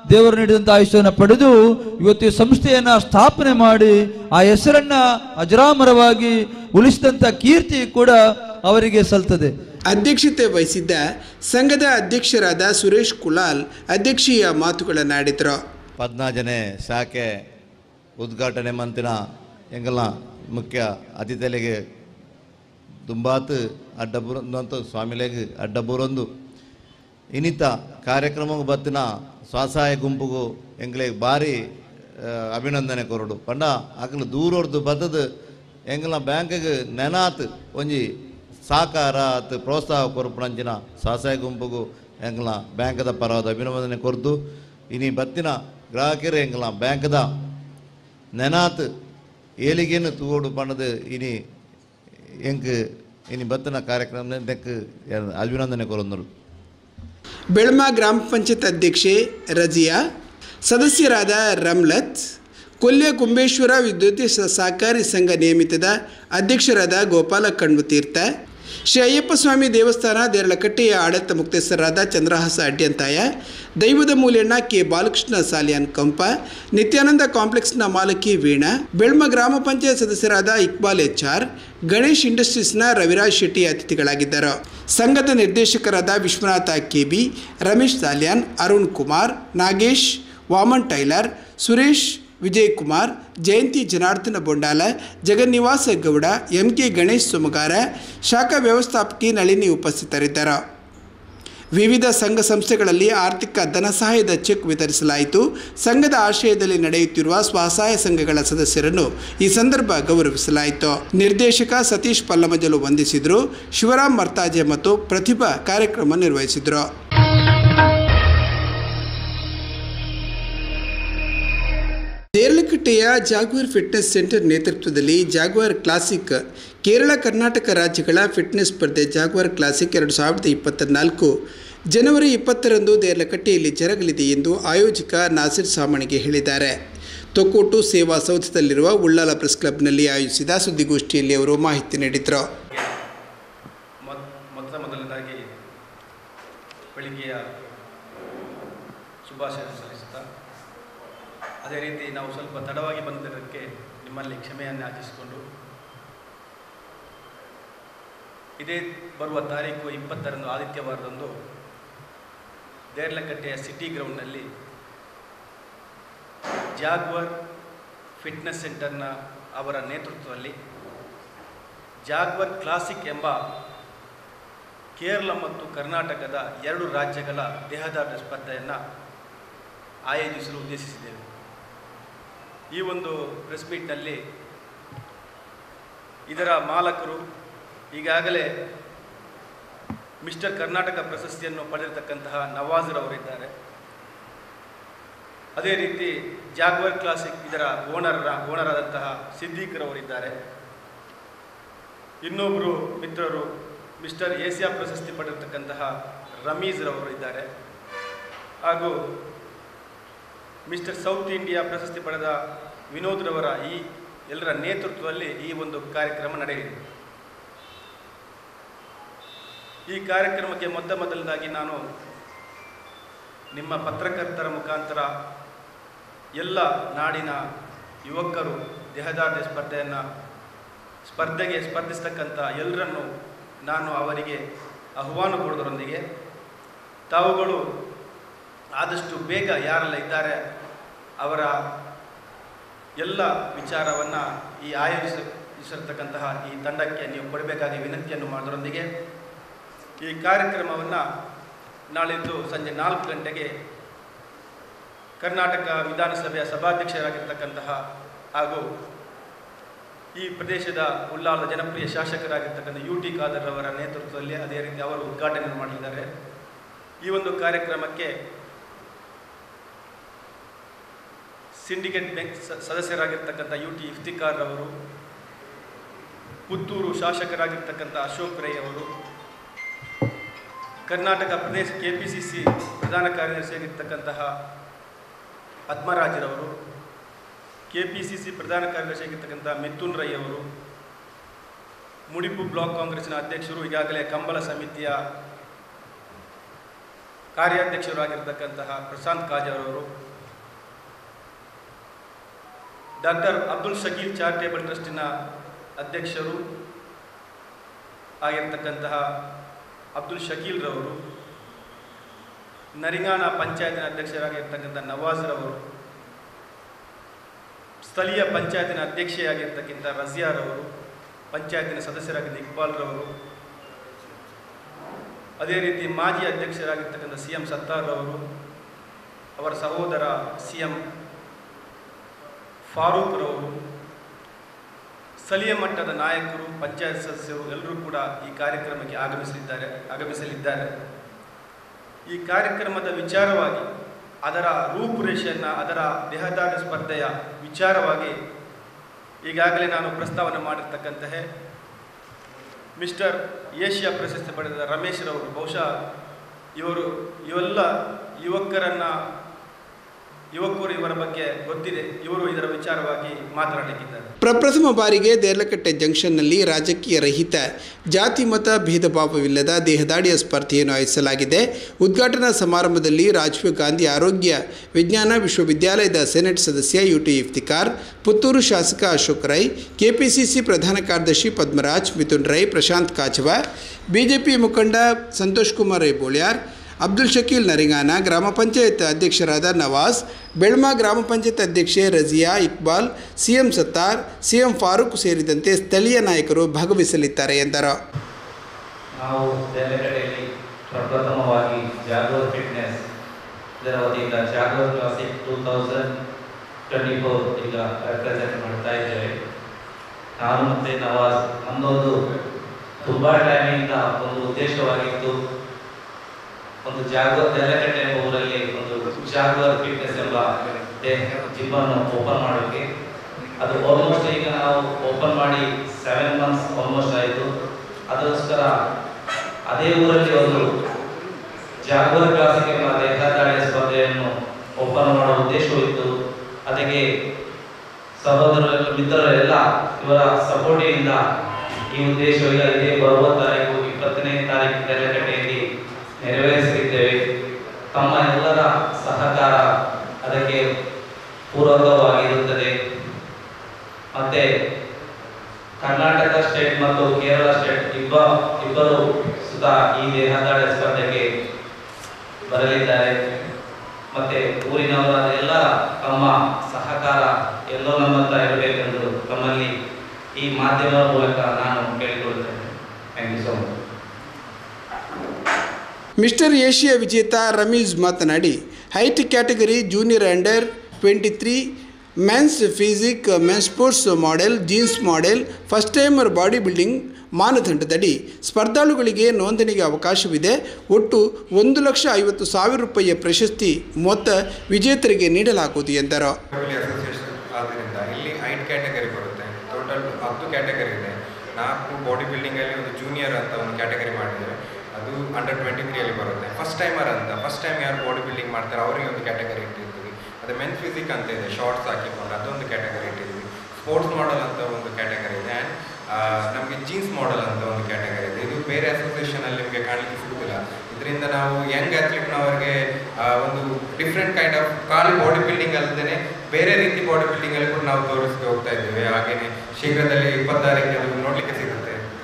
ದೇವರು ನೀಡಿದಂಥ ಆಯುಷ್ಯವನ್ನು ಪಡೆದು ಇವತ್ತು ಈ ಸಂಸ್ಥೆಯನ್ನ ಸ್ಥಾಪನೆ ಮಾಡಿ ಆ ಹೆಸರನ್ನ ಅಜರಾಮರವಾಗಿ ಉಳಿಸಿದಂಥ ಕೀರ್ತಿ ಕೂಡ ಅವರಿಗೆ ಸಲ್ತದೆ ಅಧ್ಯಕ್ಷತೆ ವಹಿಸಿದ್ದ ಸಂಘದ ಅಧ್ಯಕ್ಷರಾದ ಸುರೇಶ್ ಕುಲಾಲ್ ಅಧ್ಯಕ್ಷೀಯ ಮಾತುಗಳನ್ನಾಡಿದರು ಪದ್ನಾಜನೆ ಶಾಖೆ ಉದ್ಘಾಟನೆ ಮಂತಿನ ಎಂಗಲ್ನ ಮುಖ್ಯ ಅತಿಥಿಗಳಿಗೆ ದುಂಬಾತ್ ಅಡ್ಡಬುರಂತ ಸ್ವಾಮಿಲೆಗ್ ಅಡ್ಡಬುರೊಂದು ಇನ್ನಿತ ಕಾರ್ಯಕ್ರಮಕ್ಕೆ ಬತ್ತಿನ ಸ್ವಸಹಾಯ ಗುಂಪುಗು ಎಂಗ್ಲಿಗೆ ಭಾರಿ ಆ, ಅಭಿನಂದನೆ ಕೊರಡು ಪಂಡ ಅಕಲು ದೂರೊರ್ದು ಬದ್ದದು ಎಂಗ್ಲ ಬ್ಯಾಂಕ್ಗೆ ನೆನಾತ್ ಒಂಜಿ ಸಾಕಾರ ಅತ್ ಪ್ರೋತ್ಸಾಹ ಕೊರಪುನಂಚಿನ ಸ್ವಸಹಾಯ ಗುಂಪುಗು ಎಂಗ್ಲ ಬ್ಯಾಂಕದ ಪರವಾದ ಅಭಿನಂದನೆ ಕೊರ್ದು ಇನಿ ಬತ್ತಿನ ಗ್ರಾಹಕರು ಎಂಗ್ಲ ಬ್ಯಾಂಕದ ನೆನಾತ್ ಏಲಿಗೇನು ತೂಗೋಡು ಪಂಡದು ಇನಿ ಎಂಕ್ ಇನಿ ಬತ್ತಿನ ಕಾರ್ಯಕ್ರಮ ತೆಕ್ ಅಭಿನಂದನೆ ಕೊರೊಂದರು ಬೆಳ್ಮ ಗ್ರಾಮ ಪಂಚಾಯತ್ ಅಧ್ಯಕ್ಷೆ ರಜಿಯಾ ಸದಸ್ಯರಾದ ರಮ್ಲತ್ ಕೊಲ್ಯ ಕುಂಬೇಶ್ವರ ವಿದ್ಯುತ್ ಸ- ಸಹಕಾರಿ ಸಂಘ ನಿಯಮಿತದ ಅಧ್ಯಕ್ಷರಾದ ಗೋಪಾಲ ಕಣ್ಮತೀರ್ಥ ಶ್ರೀ ಅಯ್ಯಪ್ಪ ಸ್ವಾಮಿ ದೇವಸ್ಥಾನ ದೇರಳಕಟ್ಟೆಯ ಆಡಳಿತ ಮುಕ್ತಸ್ಥರಾದ ಚಂದ್ರಹಾಸ ಅಡ್ಯಂತಾಯ ದೈವದ ಮೂಲ್ಯಣ್ಣ ಕೆ ಬಾಲಕೃಷ್ಣ ಸಾಲಿಯಾನ್ ಕಂಪ ನಿತ್ಯಾನಂದ ಕಾಂಪ್ಲೆಕ್ಸ್ನ ಮಾಲಕಿ ವೀಣಾ ಬೆಳ್ಮ ಗ್ರಾಮ ಪಂಚಾಯತ್ ಸದಸ್ಯರಾದ ಇಕ್ಬಾಲ್ ಎಚ್ ಆರ್ ಗಣೇಶ್ ಇಂಡಸ್ಟ್ರೀಸ್ನ ರವಿರಾಜ್ ಶೆಟ್ಟಿ ಅತಿಥಿಗಳಾಗಿದ್ದರು ಸಂಘದ ನಿರ್ದೇಶಕರಾದ Vishwanath KB Ramesh Salian Arun Kumar Nagesh Vaman tailor Suresh Vijay Kumar Jayanthi Janardhana Bondala Jagannivasa Gowda M K Ganesh ಸುಮಗಾರ ಶಾಖಾ ವ್ಯವಸ್ಥಾಪಕಿ ನಳಿನಿ ಉಪಸ್ಥಿತರಿದ್ದರು ವಿವಿಧ ಸಂಘ ಸಂಸ್ಥೆಗಳಲ್ಲಿ ಆರ್ಥಿಕ ಧನ ಸಹಾಯದ ಚೆಕ್ ವಿತರಿಸಲಾಯಿತು ಸಂಘದ ಆಶ್ರಯದಲ್ಲಿ ನಡೆಯುತ್ತಿರುವ ಸ್ವಸಹಾಯ ಸಂಘಗಳ ಸದಸ್ಯರನ್ನು ಈ ಸಂದರ್ಭ ಗೌರವಿಸಲಾಯಿತು ನಿರ್ದೇಶಕ ಸತೀಶ್ ಪಲ್ಲಮಜಲು ವಂದಿಸಿದರು ಶಿವರಾಮ್ ಮರ್ತಾಜೆ ಮತ್ತು ಪ್ರತಿಭಾ ಕಾರ್ಯಕ್ರಮ ನಿರ್ವಹಿಸಿದರು ದೇರ್ಲಕಟ್ಟೆಯ ಜಾಗ್ವಾರ್ ಫಿಟ್ನೆಸ್ ಸೆಂಟರ್ ನೇತೃತ್ವದಲ್ಲಿ ಜಾಗ್ವಾರ್ ಕ್ಲಾಸಿಕ್ ಕೇರಳ ಕರ್ನಾಟಕ ರಾಜ್ಯಗಳ ಫಿಟ್ನೆಸ್ ಸ್ಪರ್ಧೆ ಜಾಗ್ವಾರ್ ಕ್ಲಾಸಿಕ್ ಎರಡು ಸಾವಿರದ ಇಪ್ಪತ್ತ ನಾಲ್ಕು ಜನವರಿ ಇಪ್ಪತ್ತರಂದು ದೇರ್ಲಕಟ್ಟೆಯಲ್ಲಿ ಜರಗಲಿದೆ ಎಂದು ಆಯೋಜಕ ನಾಸಿರ್ ಸಾಮಣಿಗೆ ಹೇಳಿದ್ದಾರೆ ತೊಕ್ಕೋಟು ಸೇವಾ ಸೌಧದಲ್ಲಿರುವ ಉಳ್ಳಾಲ ಪ್ರೆಸ್ ಕ್ಲಬ್ನಲ್ಲಿ ಆಯೋಜಿಸಿದ ಸುದ್ದಿಗೋಷ್ಠಿಯಲ್ಲಿ ಅವರು ಮಾಹಿತಿ ನೀಡಿದರು ಮೊದ್ ಮೊತ್ತ ಮೊದಲನೇದಾಗಿ ಬೆಳಿಗ್ಗೆಯ ಶುಭಾಶಯ ಸಲ್ಲಿಸುತ್ತಾ ಅದೇ ರೀತಿ ನಾವು ಸ್ವಲ್ಪ ತಡವಾಗಿ ಬಂದಿದ್ದಕ್ಕೆ ನಿಮ್ಮಲ್ಲಿ ಕ್ಷಮೆಯನ್ನು ಯಾಚಿಸಿಕೊಂಡು ಇದೇ ಬರುವ ತಾರೀಕು ಇಪ್ಪತ್ತರಂದು ಆದಿತ್ಯವಾರದಂದು ದೇರ್ಲಕಟ್ಟೆಯ ಸಿಟಿ ಗ್ರೌಂಡ್ನಲ್ಲಿ ಜಾಗ್ವರ್ ಫಿಟ್ನೆಸ್ ಸೆಂಟರ್ನ ಅವರ ನೇತೃತ್ವದಲ್ಲಿ ಜಾಗ್ವರ್ ಕ್ಲಾಸಿಕ್ ಎಂಬ ಕೇರಳ ಮತ್ತು ಕರ್ನಾಟಕದ ಎರಡು ರಾಜ್ಯಗಳ ದೇಹದಾಢ್ಯ ಸ್ಪರ್ಧೆಯನ್ನು ಆಯೋಜಿಸಲು ಉದ್ದೇಶಿಸಿದ್ದೇವೆ ಈ ಒಂದು ಪ್ರೆಸ್ ಮೀಟ್ನಲ್ಲಿ ಇದರ ಮಾಲಕರು ಈಗಾಗಲೇ ಮಿಸ್ಟರ್ ಕರ್ನಾಟಕ ಪ್ರಶಸ್ತಿಯನ್ನು ಪಡೆದಿರತಕ್ಕಂತಹ ನವಾಜ್ರವರಿದ್ದಾರೆ ಅದೇ ರೀತಿ ಜಾಗ್ವರ್ ಕ್ಲಾಸಿಕ್ ಇದರ ಓನರ್ ಓನರ್ ಆದಂತಹ ಸಿದ್ದೀಕ್ರವರಿದ್ದಾರೆ ಇನ್ನೊಬ್ಬರು ಮಿತ್ರರು ಮಿಸ್ಟರ್ ಏಷ್ಯಾ ಪ್ರಶಸ್ತಿ ಪಡೆದಿರ್ತಕ್ಕಂತಹ ರಮೀಜ್ರವರು ಇದ್ದಾರೆ ಹಾಗೂ ಮಿಸ್ಟರ್ ಸೌತ್ ಇಂಡಿಯಾ ಪ್ರಶಸ್ತಿ ಪಡೆದ ವಿನೋದ್ರವರ ಈ ಎಲ್ಲರ ನೇತೃತ್ವದಲ್ಲಿ ಈ ಒಂದು ಕಾರ್ಯಕ್ರಮ ನಡೆಯಲಿದೆ ಈ ಕಾರ್ಯಕ್ರಮಕ್ಕೆ ಮೊತ್ತ ಮೊದಲದಾಗಿ ನಾನು ನಿಮ್ಮ ಪತ್ರಕರ್ತರ ಮುಖಾಂತರ ಎಲ್ಲ ನಾಡಿನ ಯುವಕರು ದೇಹದಾಢ್ಯ ಸ್ಪರ್ಧೆಯನ್ನು ಸ್ಪರ್ಧೆಗೆ ಸ್ಪರ್ಧಿಸ್ತಕ್ಕಂಥ ಎಲ್ಲರನ್ನು ನಾನು ಅವರಿಗೆ ಆಹ್ವಾನ ಕೊಡೋದರೊಂದಿಗೆ ತಾವುಗಳು ಆದಷ್ಟು ಬೇಗ ಯಾರೆಲ್ಲ ಇದ್ದಾರೆ ಅವರ ಎಲ್ಲ ವಿಚಾರವನ್ನು ಈ ಆಯೋಜಿಸಿರ್ತಕ್ಕಂತಹ ಈ ತಂಡಕ್ಕೆ ನೀವು ಕೊಡಬೇಕಾಗಿ ವಿನಂತಿಯನ್ನು ಮಾಡೋದರೊಂದಿಗೆ ಈ ಕಾರ್ಯಕ್ರಮವನ್ನು ನಾಳಿದ್ದು ಸಂಜೆ ನಾಲ್ಕು ಗಂಟೆಗೆ ಕರ್ನಾಟಕ ವಿಧಾನಸಭೆಯ ಸಭಾಧ್ಯಕ್ಷರಾಗಿರ್ತಕ್ಕಂತಹ ಹಾಗೂ ಈ ಪ್ರದೇಶದ ಉಳ್ಳಾಲದ ಜನಪ್ರಿಯ ಶಾಸಕರಾಗಿರ್ತಕ್ಕಂಥ ಯು ಟಿ ಖಾದರ್ ಅವರ ನೇತೃತ್ವದಲ್ಲಿ ಅದೇ ರೀತಿ ಅವರು ಉದ್ಘಾಟನೆ ಮಾಡಲಿದ್ದಾರೆ ಈ ಒಂದು ಕಾರ್ಯಕ್ರಮಕ್ಕೆ ಸಿಂಡಿಕೇಟ್ ಬ್ಯಾಂಕ್ ಸ- ಸದಸ್ಯರಾಗಿರ್ತಕ್ಕಂಥ ಯು ಟಿ ಇಫ್ತಿಕಾರ್ ಅವರು ಪುತ್ತೂರು ಶಾಸಕರಾಗಿರ್ತಕ್ಕಂಥ ಅಶೋಕ್ ರೈ ಅವರು ಕರ್ನಾಟಕ ಪ್ರದೇಶ ಕೆ ಪಿ ಸಿ ಸಿ ಪ್ರಧಾನ ಕಾರ್ಯದರ್ಶಿಯಾಗಿರ್ತಕ್ಕಂತಹ ಪದ್ಮರಾಜರವರು ಕೆ ಪಿ ಸಿ ಸಿ ಪ್ರಧಾನ ಕಾರ್ಯದರ್ಶಿಯಾಗಿರ್ತಕ್ಕಂಥ ಮಿಥುನ್ ರೈ ಅವರು ಮುಡಿಪು ಬ್ಲಾಕ್ ಕಾಂಗ್ರೆಸ್ನ ಅಧ್ಯಕ್ಷರು ಈಗಾಗಲೇ ಕಂಬಳ ಸಮಿತಿಯ ಕಾರ್ಯಾಧ್ಯಕ್ಷರು ಆಗಿರ್ತಕ್ಕಂತಹ ಪ್ರಶಾಂತ್ ಕಾಜಾರವರು ಡಾಕ್ಟರ್ ಅಬ್ದುಲ್ ಶಕೀಲ್ ಚಾರಿಟೇಬಲ್ ಟ್ರಸ್ಟಿನ ಅಧ್ಯಕ್ಷರು ಆಗಿರ್ತಕ್ಕಂತಹ ಅಬ್ದುಲ್ ಶಕೀಲ್ ರವರು ನರಿಂಗಾನ ಪಂಚಾಯತಿನ ಅಧ್ಯಕ್ಷರಾಗಿರ್ತಕ್ಕಂಥ ನವಾಜ್ ರವರು ಸ್ಥಳೀಯ ಪಂಚಾಯತಿನ ಅಧ್ಯಕ್ಷೆಯಾಗಿರ್ತಕ್ಕಂಥ ರಜಿಯಾರವರು ಪಂಚಾಯತಿನ ಸದಸ್ಯರಾಗಿದ್ದ ಇಕ್ಬಾಲ್ ರವರು ಅದೇ ರೀತಿ ಮಾಜಿ ಅಧ್ಯಕ್ಷರಾಗಿರ್ತಕ್ಕಂಥ ಸಿ ಎಂ ಸತ್ತಾರ್ ಅವರು ಅವರ ಸಹೋದರ ಸಿ ಎಂ ಫಾರೂಕ್ ರವರು ಸ್ಥಳೀಯ ಮಟ್ಟದ ನಾಯಕರು ಪಂಚಾಯತ್ ಸದಸ್ಯರು ಎಲ್ಲರೂ ಕೂಡ ಈ ಕಾರ್ಯಕ್ರಮಕ್ಕೆ ಆಗಮಿಸಲಿದ್ದಾರೆ ಆಗಮಿಸಲಿದ್ದಾರೆ ಈ ಕಾರ್ಯಕ್ರಮದ ವಿಚಾರವಾಗಿ ಅದರ ರೂಪುರೇಷೆಯನ್ನು ಅದರ ದೇಹದಾಢ್ಯ ಸ್ಪರ್ಧೆಯ ವಿಚಾರವಾಗಿ ಈಗಾಗಲೇ ನಾನು ಪ್ರಸ್ತಾವನೆ ಮಾಡಿರ್ತಕ್ಕಂತಹ ಮಿಸ್ಟರ್ ಏಷ್ಯಾ ಪ್ರಶಸ್ತಿ ಪಡೆದ ರಮೇಶ್ ರವರು ಬಹುಶಃ ಇವರು ಇವೆಲ್ಲ ಯುವಕರನ್ನು ಯುವಕರು ಇವರ ಬಗ್ಗೆ ಗೊತ್ತಿದೆ ಇವರು ಇದರ ವಿಚಾರವಾಗಿ ಮಾತನಾಡಲಿಕ್ಕಿದ್ದಾರೆ ಪ್ರಪ್ರಥಮ ಬಾರಿಗೆ ದೇರ್ಲಕಟ್ಟೆ ಜಂಕ್ಷನ್ನಲ್ಲಿ ರಾಜಕೀಯ ರಹಿತ ಜಾತಿ ಮತ ಭೇದ ಭಾವವಿಲ್ಲದ ದೇಹದಾಡಿಯ ಸ್ಪರ್ಧೆಯನ್ನು ಆಯೋಜಿಸಲಾಗಿದೆ ಉದ್ಘಾಟನಾ ಸಮಾರಂಭದಲ್ಲಿ ರಾಜೀವ್ ಗಾಂಧಿ ಆರೋಗ್ಯ ವಿಜ್ಞಾನ ವಿಶ್ವವಿದ್ಯಾಲಯದ ಸೆನೆಟ್ ಸದಸ್ಯ ಯು ಟಿ ಇಫ್ತಿಕಾರ್ ಪುತ್ತೂರು ಶಾಸಕ ಅಶೋಕ್ ರೈ ಕೆಪಿಸಿಸಿ ಪ್ರಧಾನ ಕಾರ್ಯದರ್ಶಿ ಪದ್ಮರಾಜ್ ಮಿಥುನ್ ರೈ ಪ್ರಶಾಂತ್ ಕಾಚವ ಬಿಜೆಪಿ ಮುಖಂಡ ಸಂತೋಷ್ ಕುಮಾರ್ ರೈ ಬೋಳ್ಯಾರ್ ಅಬ್ದುಲ್ ಶಕೀಲ್ ನರಿಂಗಾನ ಗ್ರಾಮ ಪಂಚಾಯತ್ ಅಧ್ಯಕ್ಷರಾದ ನವಾಜ್ ಬೆಳ್ಮಾ ಗ್ರಾಮ ಪಂಚಾಯತ್ ಅಧ್ಯಕ್ಷೆ ರಜಿಯಾ ಇಕ್ಬಾಲ್ ಸಿಎಂ ಸತ್ತಾರ್ ಸಿಎಂ ಫಾರೂಕ್ ಸೇರಿದಂತೆ ಸ್ಥಳೀಯ ನಾಯಕರು ಭಾಗವಹಿಸಲಿದ್ದಾರೆ ಎಂದರು ನಾವು ದೇಲಗಡೆಯಲ್ಲಿ ಪ್ರಪ್ರಥಮವಾಗಿ ಜಾಗೋರ್ ಫಿಟ್ನೆಸ್ ಇದರ ವತಿಯಿಂದ Jaguar Classic two thousand twenty four ಈಗ ರೆಪ್ರೆಸೆಂಟ್ ಮಾಡ್ತಾ ಇದ್ದೇವೆ ನಾನು ಮತ್ತು ನವಾಜ್ ನಮ್ಮದೊಂದು ತುಂಬ ಟೈಮಿಂದ ಒಂದು ಉದ್ದೇಶವಾಗಿತ್ತು ಒಂದು ಜಾಗೋರ್ ದೇಲಗಟ್ಟೆ ಎಂಬ ಊರಲ್ಲಿ ಒಂದು ಜಾಗೋರ್ ಫಿಟ್ನೆಸ್ ಎಂಬ ಜಿಮ್ಮನ್ನು ಓಪನ್ ಮಾಡೋಕ್ಕೆ ಅದು ಆಲ್ಮೋಸ್ಟ್ ಈಗ ನಾವು ಓಪನ್ ಮಾಡಿ ಸೆವೆನ್ ಮಂತ್ಸ್ ಆಲ್ಮೋಸ್ಟ್ ಆಯಿತು ಅದಕ್ಕೋಸ್ಕರ ಅದೇ ಊರಲ್ಲಿ ಒಂದು ಜಾಗೋರ್ ಕ್ಲಾಸಿಕ್ ಎಂಬ ದೇಹದಾಳಿಯ ಸ್ಪರ್ಧೆಯನ್ನು ಓಪನ್ ಮಾಡುವ ಉದ್ದೇಶವೂ ಇತ್ತು ಅದಕ್ಕೆ ಸಹೋದರರು ಮಿತ್ರರೆಲ್ಲ ಇವರ ಸಪೋರ್ಟಿನಿಂದ ಈ ಉದ್ದೇಶವು ಈಗ ಇದೇ ಬರುವ ತಾರೀಕು ಇಪ್ಪತ್ತನೇ ತಾರೀಕು ನೆಲಗಟ್ಟೆಯಲ್ಲಿ ನೆರವೇರಿಸಲಿದ್ದೇವೆ ತಮ್ಮ ಎಲ್ಲರ ಸಹಕಾರ ಅದಕ್ಕೆ ಪೂರಕವಾಗಿರುತ್ತದೆ ಮತ್ತೆ ಕರ್ನಾಟಕ ಸ್ಟೇಟ್ ಮತ್ತು ಕೇರಳ ಸ್ಟೇಟ್ ಇಬ್ಬ ಇಬ್ಬರು ಸುತ ಈ ದೇಹದಾಢ್ಯ ಸ್ಪರ್ಧೆಗೆ ಬರಲಿದ್ದಾರೆ ಮತ್ತೆ ಊರಿನವರ ಎಲ್ಲ ತಮ್ಮ ಸಹಕಾರ ಎಲ್ಲೋ ನಮ್ಮತ್ತ ಇರಬೇಕೆಂದು ತಮ್ಮಲ್ಲಿ ಈ ಮಾಧ್ಯಮದ ಮೂಲಕ ನಾನು ಕೇಳಿಕೊಳ್ಳುತ್ತೇನೆ thank you so much mister Asia ವಿಜೇತ ರಮೀಜ್ ಮಾತನಾಡಿ height category junior under twenty three men's physique men's sports model jeans model first timer body building ಮಾನದಂಡದಡಿ ಸ್ಪರ್ಧಾಳುಗಳಿಗೆ ನೋಂದಣಿಗೆ ಅವಕಾಶವಿದೆ ಒಟ್ಟು ಒಂದು ಲಕ್ಷ ಐವತ್ತು ಸಾವಿರ ರೂಪಾಯಿಯ ಪ್ರಶಸ್ತಿ ಮೊತ್ತ ವಿಜೇತರಿಗೆ ನೀಡಲಾಗುವುದು ಎಂದರು ಅಸೋಸಿಯೇಷನ್ ಆದ್ದರಿಂದ ಇಲ್ಲಿ ಐದು ಕ್ಯಾಟಗರಿ ಬರುತ್ತೆ ಟೋಟಲ್ ಹತ್ತು ಕ್ಯಾಟಗರಿ ಇದೆ ನಾಲ್ಕು ಬಾಡಿ ಬಿಲ್ಡಿಂಗಲ್ಲಿ ಒಂದು ಜೂನಿಯರ್ ಅಂತ ಒಂದು ಕ್ಯಾಟಗರಿ ಮಾಡಿದ್ದೇವೆ ಅದು ಅಂಡರ್ ಟ್ವೆಂಟಿ ತ್ರೀಯಲ್ಲಿ ಬರುತ್ತೆ ಫಸ್ಟ್ ಟೈಮರ್ ಅಂತ ಫಸ್ಟ್ ಟೈಮ್ ಯಾರು ಬಾಡಿ ಬಿಲ್ಡಿಂಗ್ ಮಾಡ್ತಾರೆ ಅವರಿಗೆ ಒಂದು ಕ್ಯಾಟಗರಿ ಇಟ್ಟಿರ್ತೀವಿ ಅದೇ ಮೆನ್ ಫಿಸಿಕ್ ಅಂತ ಇದೆ ಶಾರ್ಟ್ಸ್ ಹಾಕಿಕೊಂಡು ಅದೊಂದು ಕ್ಯಾಟಗರಿ ಇಟ್ಟಿದ್ವಿ ಸ್ಪೋರ್ಟ್ಸ್ ಮಾಡೆಲ್ ಅಂತ ಒಂದು ಕ್ಯಾಟಗರಿ ಇದೆ ಆ್ಯಂಡ್ ನಮಗೆ ಜೀನ್ಸ್ ಮಾಡೆಲ್ ಅಂತ ಒಂದು ಕ್ಯಾಟಗರಿ ಇದೆ ಇದು ಬೇರೆ ಅಸೋಸಿಯೇಷನಲ್ಲಿ ನಿಮಗೆ ಕಾಣಲಿಕ್ಕೆ ಸಿಗುತ್ತಿಲ್ಲ ಇದರಿಂದ ನಾವು ಯಂಗ್ ಅಥ್ಲೀಟ್ನವರಿಗೆ ಒಂದು ಡಿಫ್ರೆಂಟ್ ಕೈಂಡ್ ಆಫ್ ಖಾಲಿ ಬಾಡಿ ಬಿಲ್ಡಿಂಗ್ ಅಲ್ಲದೆ ಬೇರೆ ರೀತಿ ಬಾಡಿ ಬಿಲ್ಡಿಂಗಲ್ಲಿ ಕೂಡ ನಾವು ತೋರಿಸ್ತಾ ಹೋಗ್ತಾ ಇದ್ದೇವೆ ಹಾಗೆಯೇ ಶೀಘ್ರದಲ್ಲಿ ಇಪ್ಪತ್ತಾರಕ್ಕೆ ಅದು ನೋಡಲಿಕ್ಕೆ ಸಿಗುತ್ತೆ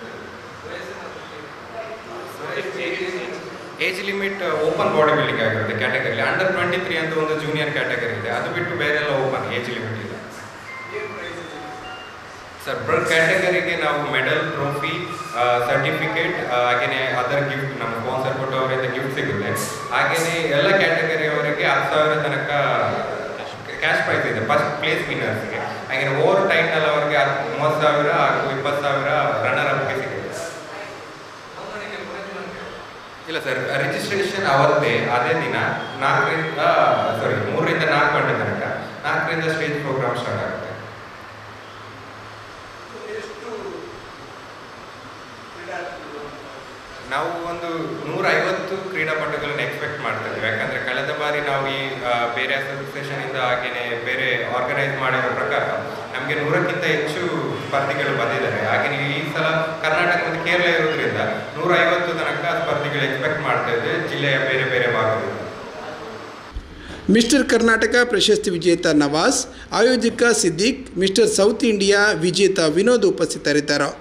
age limit open body building ಆಗಿರುತ್ತೆ ಕ್ಯಾಟಗರಿ ಅಂಡರ್ ಟ್ವೆಂಟಿ ತ್ರೀ ಅಂತ ಒಂದು ಜೂನಿಯರ್ ಕ್ಯಾಟಗರಿ ಇದೆ ಅದು ಬಿಟ್ಟು ಬೇರೆಲ್ಲ ಓಪನ್ ಏಜ್ ಲಿಮಿಟ್ ಇಲ್ಲ ಸರ್ ಬ್ರ ಕ್ಯಾಟಗರಿಗೆ ನಾವು ಮೆಡಲ್ ಟ್ರೋಫಿ ಸರ್ಟಿಫಿಕೇಟ್ ಹಾಗೆಯೇ ಅದರ್ ಗಿಫ್ಟ್ ನಮ್ಮ ಸ್ಪಾನ್ಸರ್ ಕೊಟ್ಟವರಿಂದ ಗಿಫ್ಟ್ ಸಿಗುತ್ತೆ ಹಾಗೆಯೇ ಎಲ್ಲ ಕ್ಯಾಟಗರಿಯವರಿಗೆ ಹತ್ತು ಸಾವಿರ ತನಕ ಕ್ಯಾಶ್ ಪ್ರೈಸ್ ಇದೆ ಫಸ್ಟ್ ಪ್ಲೇಸ್ ವಿನ್ನರ್ಸ್ಗೆ ಹಾಗೆ ಓವರ್ ಟೈಮ್ನಲ್ಲಿ ಅವರಿಗೆ ಮೂವತ್ತು ಸಾವಿರ ಹಾಗೂ ಇಪ್ಪತ್ತು ಸಾವಿರ ರನ್ನರ್ ಅಪ್ಗೆ ಸಿಗುತ್ತೆ ಇಲ್ಲ ಸರ್ ರಿಜಿಸ್ಟ್ರೇಷನ್ ಅವತ್ತೇ ಅದೇ ದಿನ ನಾಲ್ಕರಿಂದ ಸಾರಿ ಮೂರರಿಂದ ನಾಲ್ಕು ಗಂಟೆ ತನಕ ನಾಲ್ಕರಿಂದ ಸ್ಟೇಜ್ ಪ್ರೋಗ್ರಾಮ್ ಸ್ಟಾರ್ಟ್ ಆಗುತ್ತೆ ನಾವು ಒಂದು ನೂರೈವತ್ತು ಕ್ರೀಡಾಪಟುಗಳನ್ನ ಎಕ್ಸ್ಪೆಕ್ಟ್ ಮಾಡ್ತಾ ಇದ್ದೀವಿ ಯಾಕಂದರೆ ಕಳೆದ ಬಾರಿ ನಾವು ಈ ಆ, ಬೇರೆ ಅಸೋಸಿಯೇಷನಿಂದ ಹಾಗೆಯೇ ಬೇರೆ ಆರ್ಗನೈಸ್ ಮಾಡಿರೋ ಪ್ರಕಾರ ನಮಗೆ ನೂರಕ್ಕಿಂತ ಹೆಚ್ಚು ಸ್ಪರ್ಧಿಗಳು ಬಂದಿದ್ದಾರೆ ಹಾಗೆಯೇ ಈ ಸಲ ಕರ್ನಾಟಕ ಮತ್ತು ಕೇರಳ ಇರೋದ್ರಿಂದ ನೂರೈವತ್ತು ತನಕ ಸ್ಪರ್ಧಿಗಳು ಎಕ್ಸ್ಪೆಕ್ಟ್ ಮಾಡ್ತಾ ಇದ್ದೇವೆ ಜಿಲ್ಲೆಯ ಬೇರೆ ಬೇರೆ ಭಾಗದಿಂದ ಮಿಸ್ಟರ್ ಕರ್ನಾಟಕ ಪ್ರಶಸ್ತಿ ವಿಜೇತ ನವಾಜ್ ಆಯೋಜಕ ಸಿದ್ದಿಕ್ ಮಿಸ್ಟರ್ ಸೌತ್ ಇಂಡಿಯಾ ವಿಜೇತ ವಿನೋದ್ ಉಪಸ್ಥಿತರಿದ್ದರು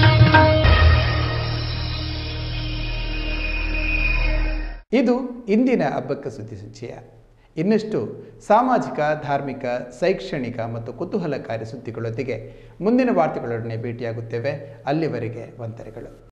ಇದು ಇಂದಿನ ಹಬ್ಬಕ್ಕ ಸುದ್ದಿ ಸಂಚಯ ಇನ್ನಷ್ಟು ಸಾಮಾಜಿಕ ಧಾರ್ಮಿಕ ಶೈಕ್ಷಣಿಕ ಮತ್ತು ಕುತೂಹಲಕಾರಿ ಸುದ್ದಿಗಳೊಂದಿಗೆ ಮುಂದಿನ ವಾರ್ತೆಗಳೊಡನೆ ಭೇಟಿಯಾಗುತ್ತೇವೆ ಅಲ್ಲಿವರೆಗೆ ವಂದನೆಗಳು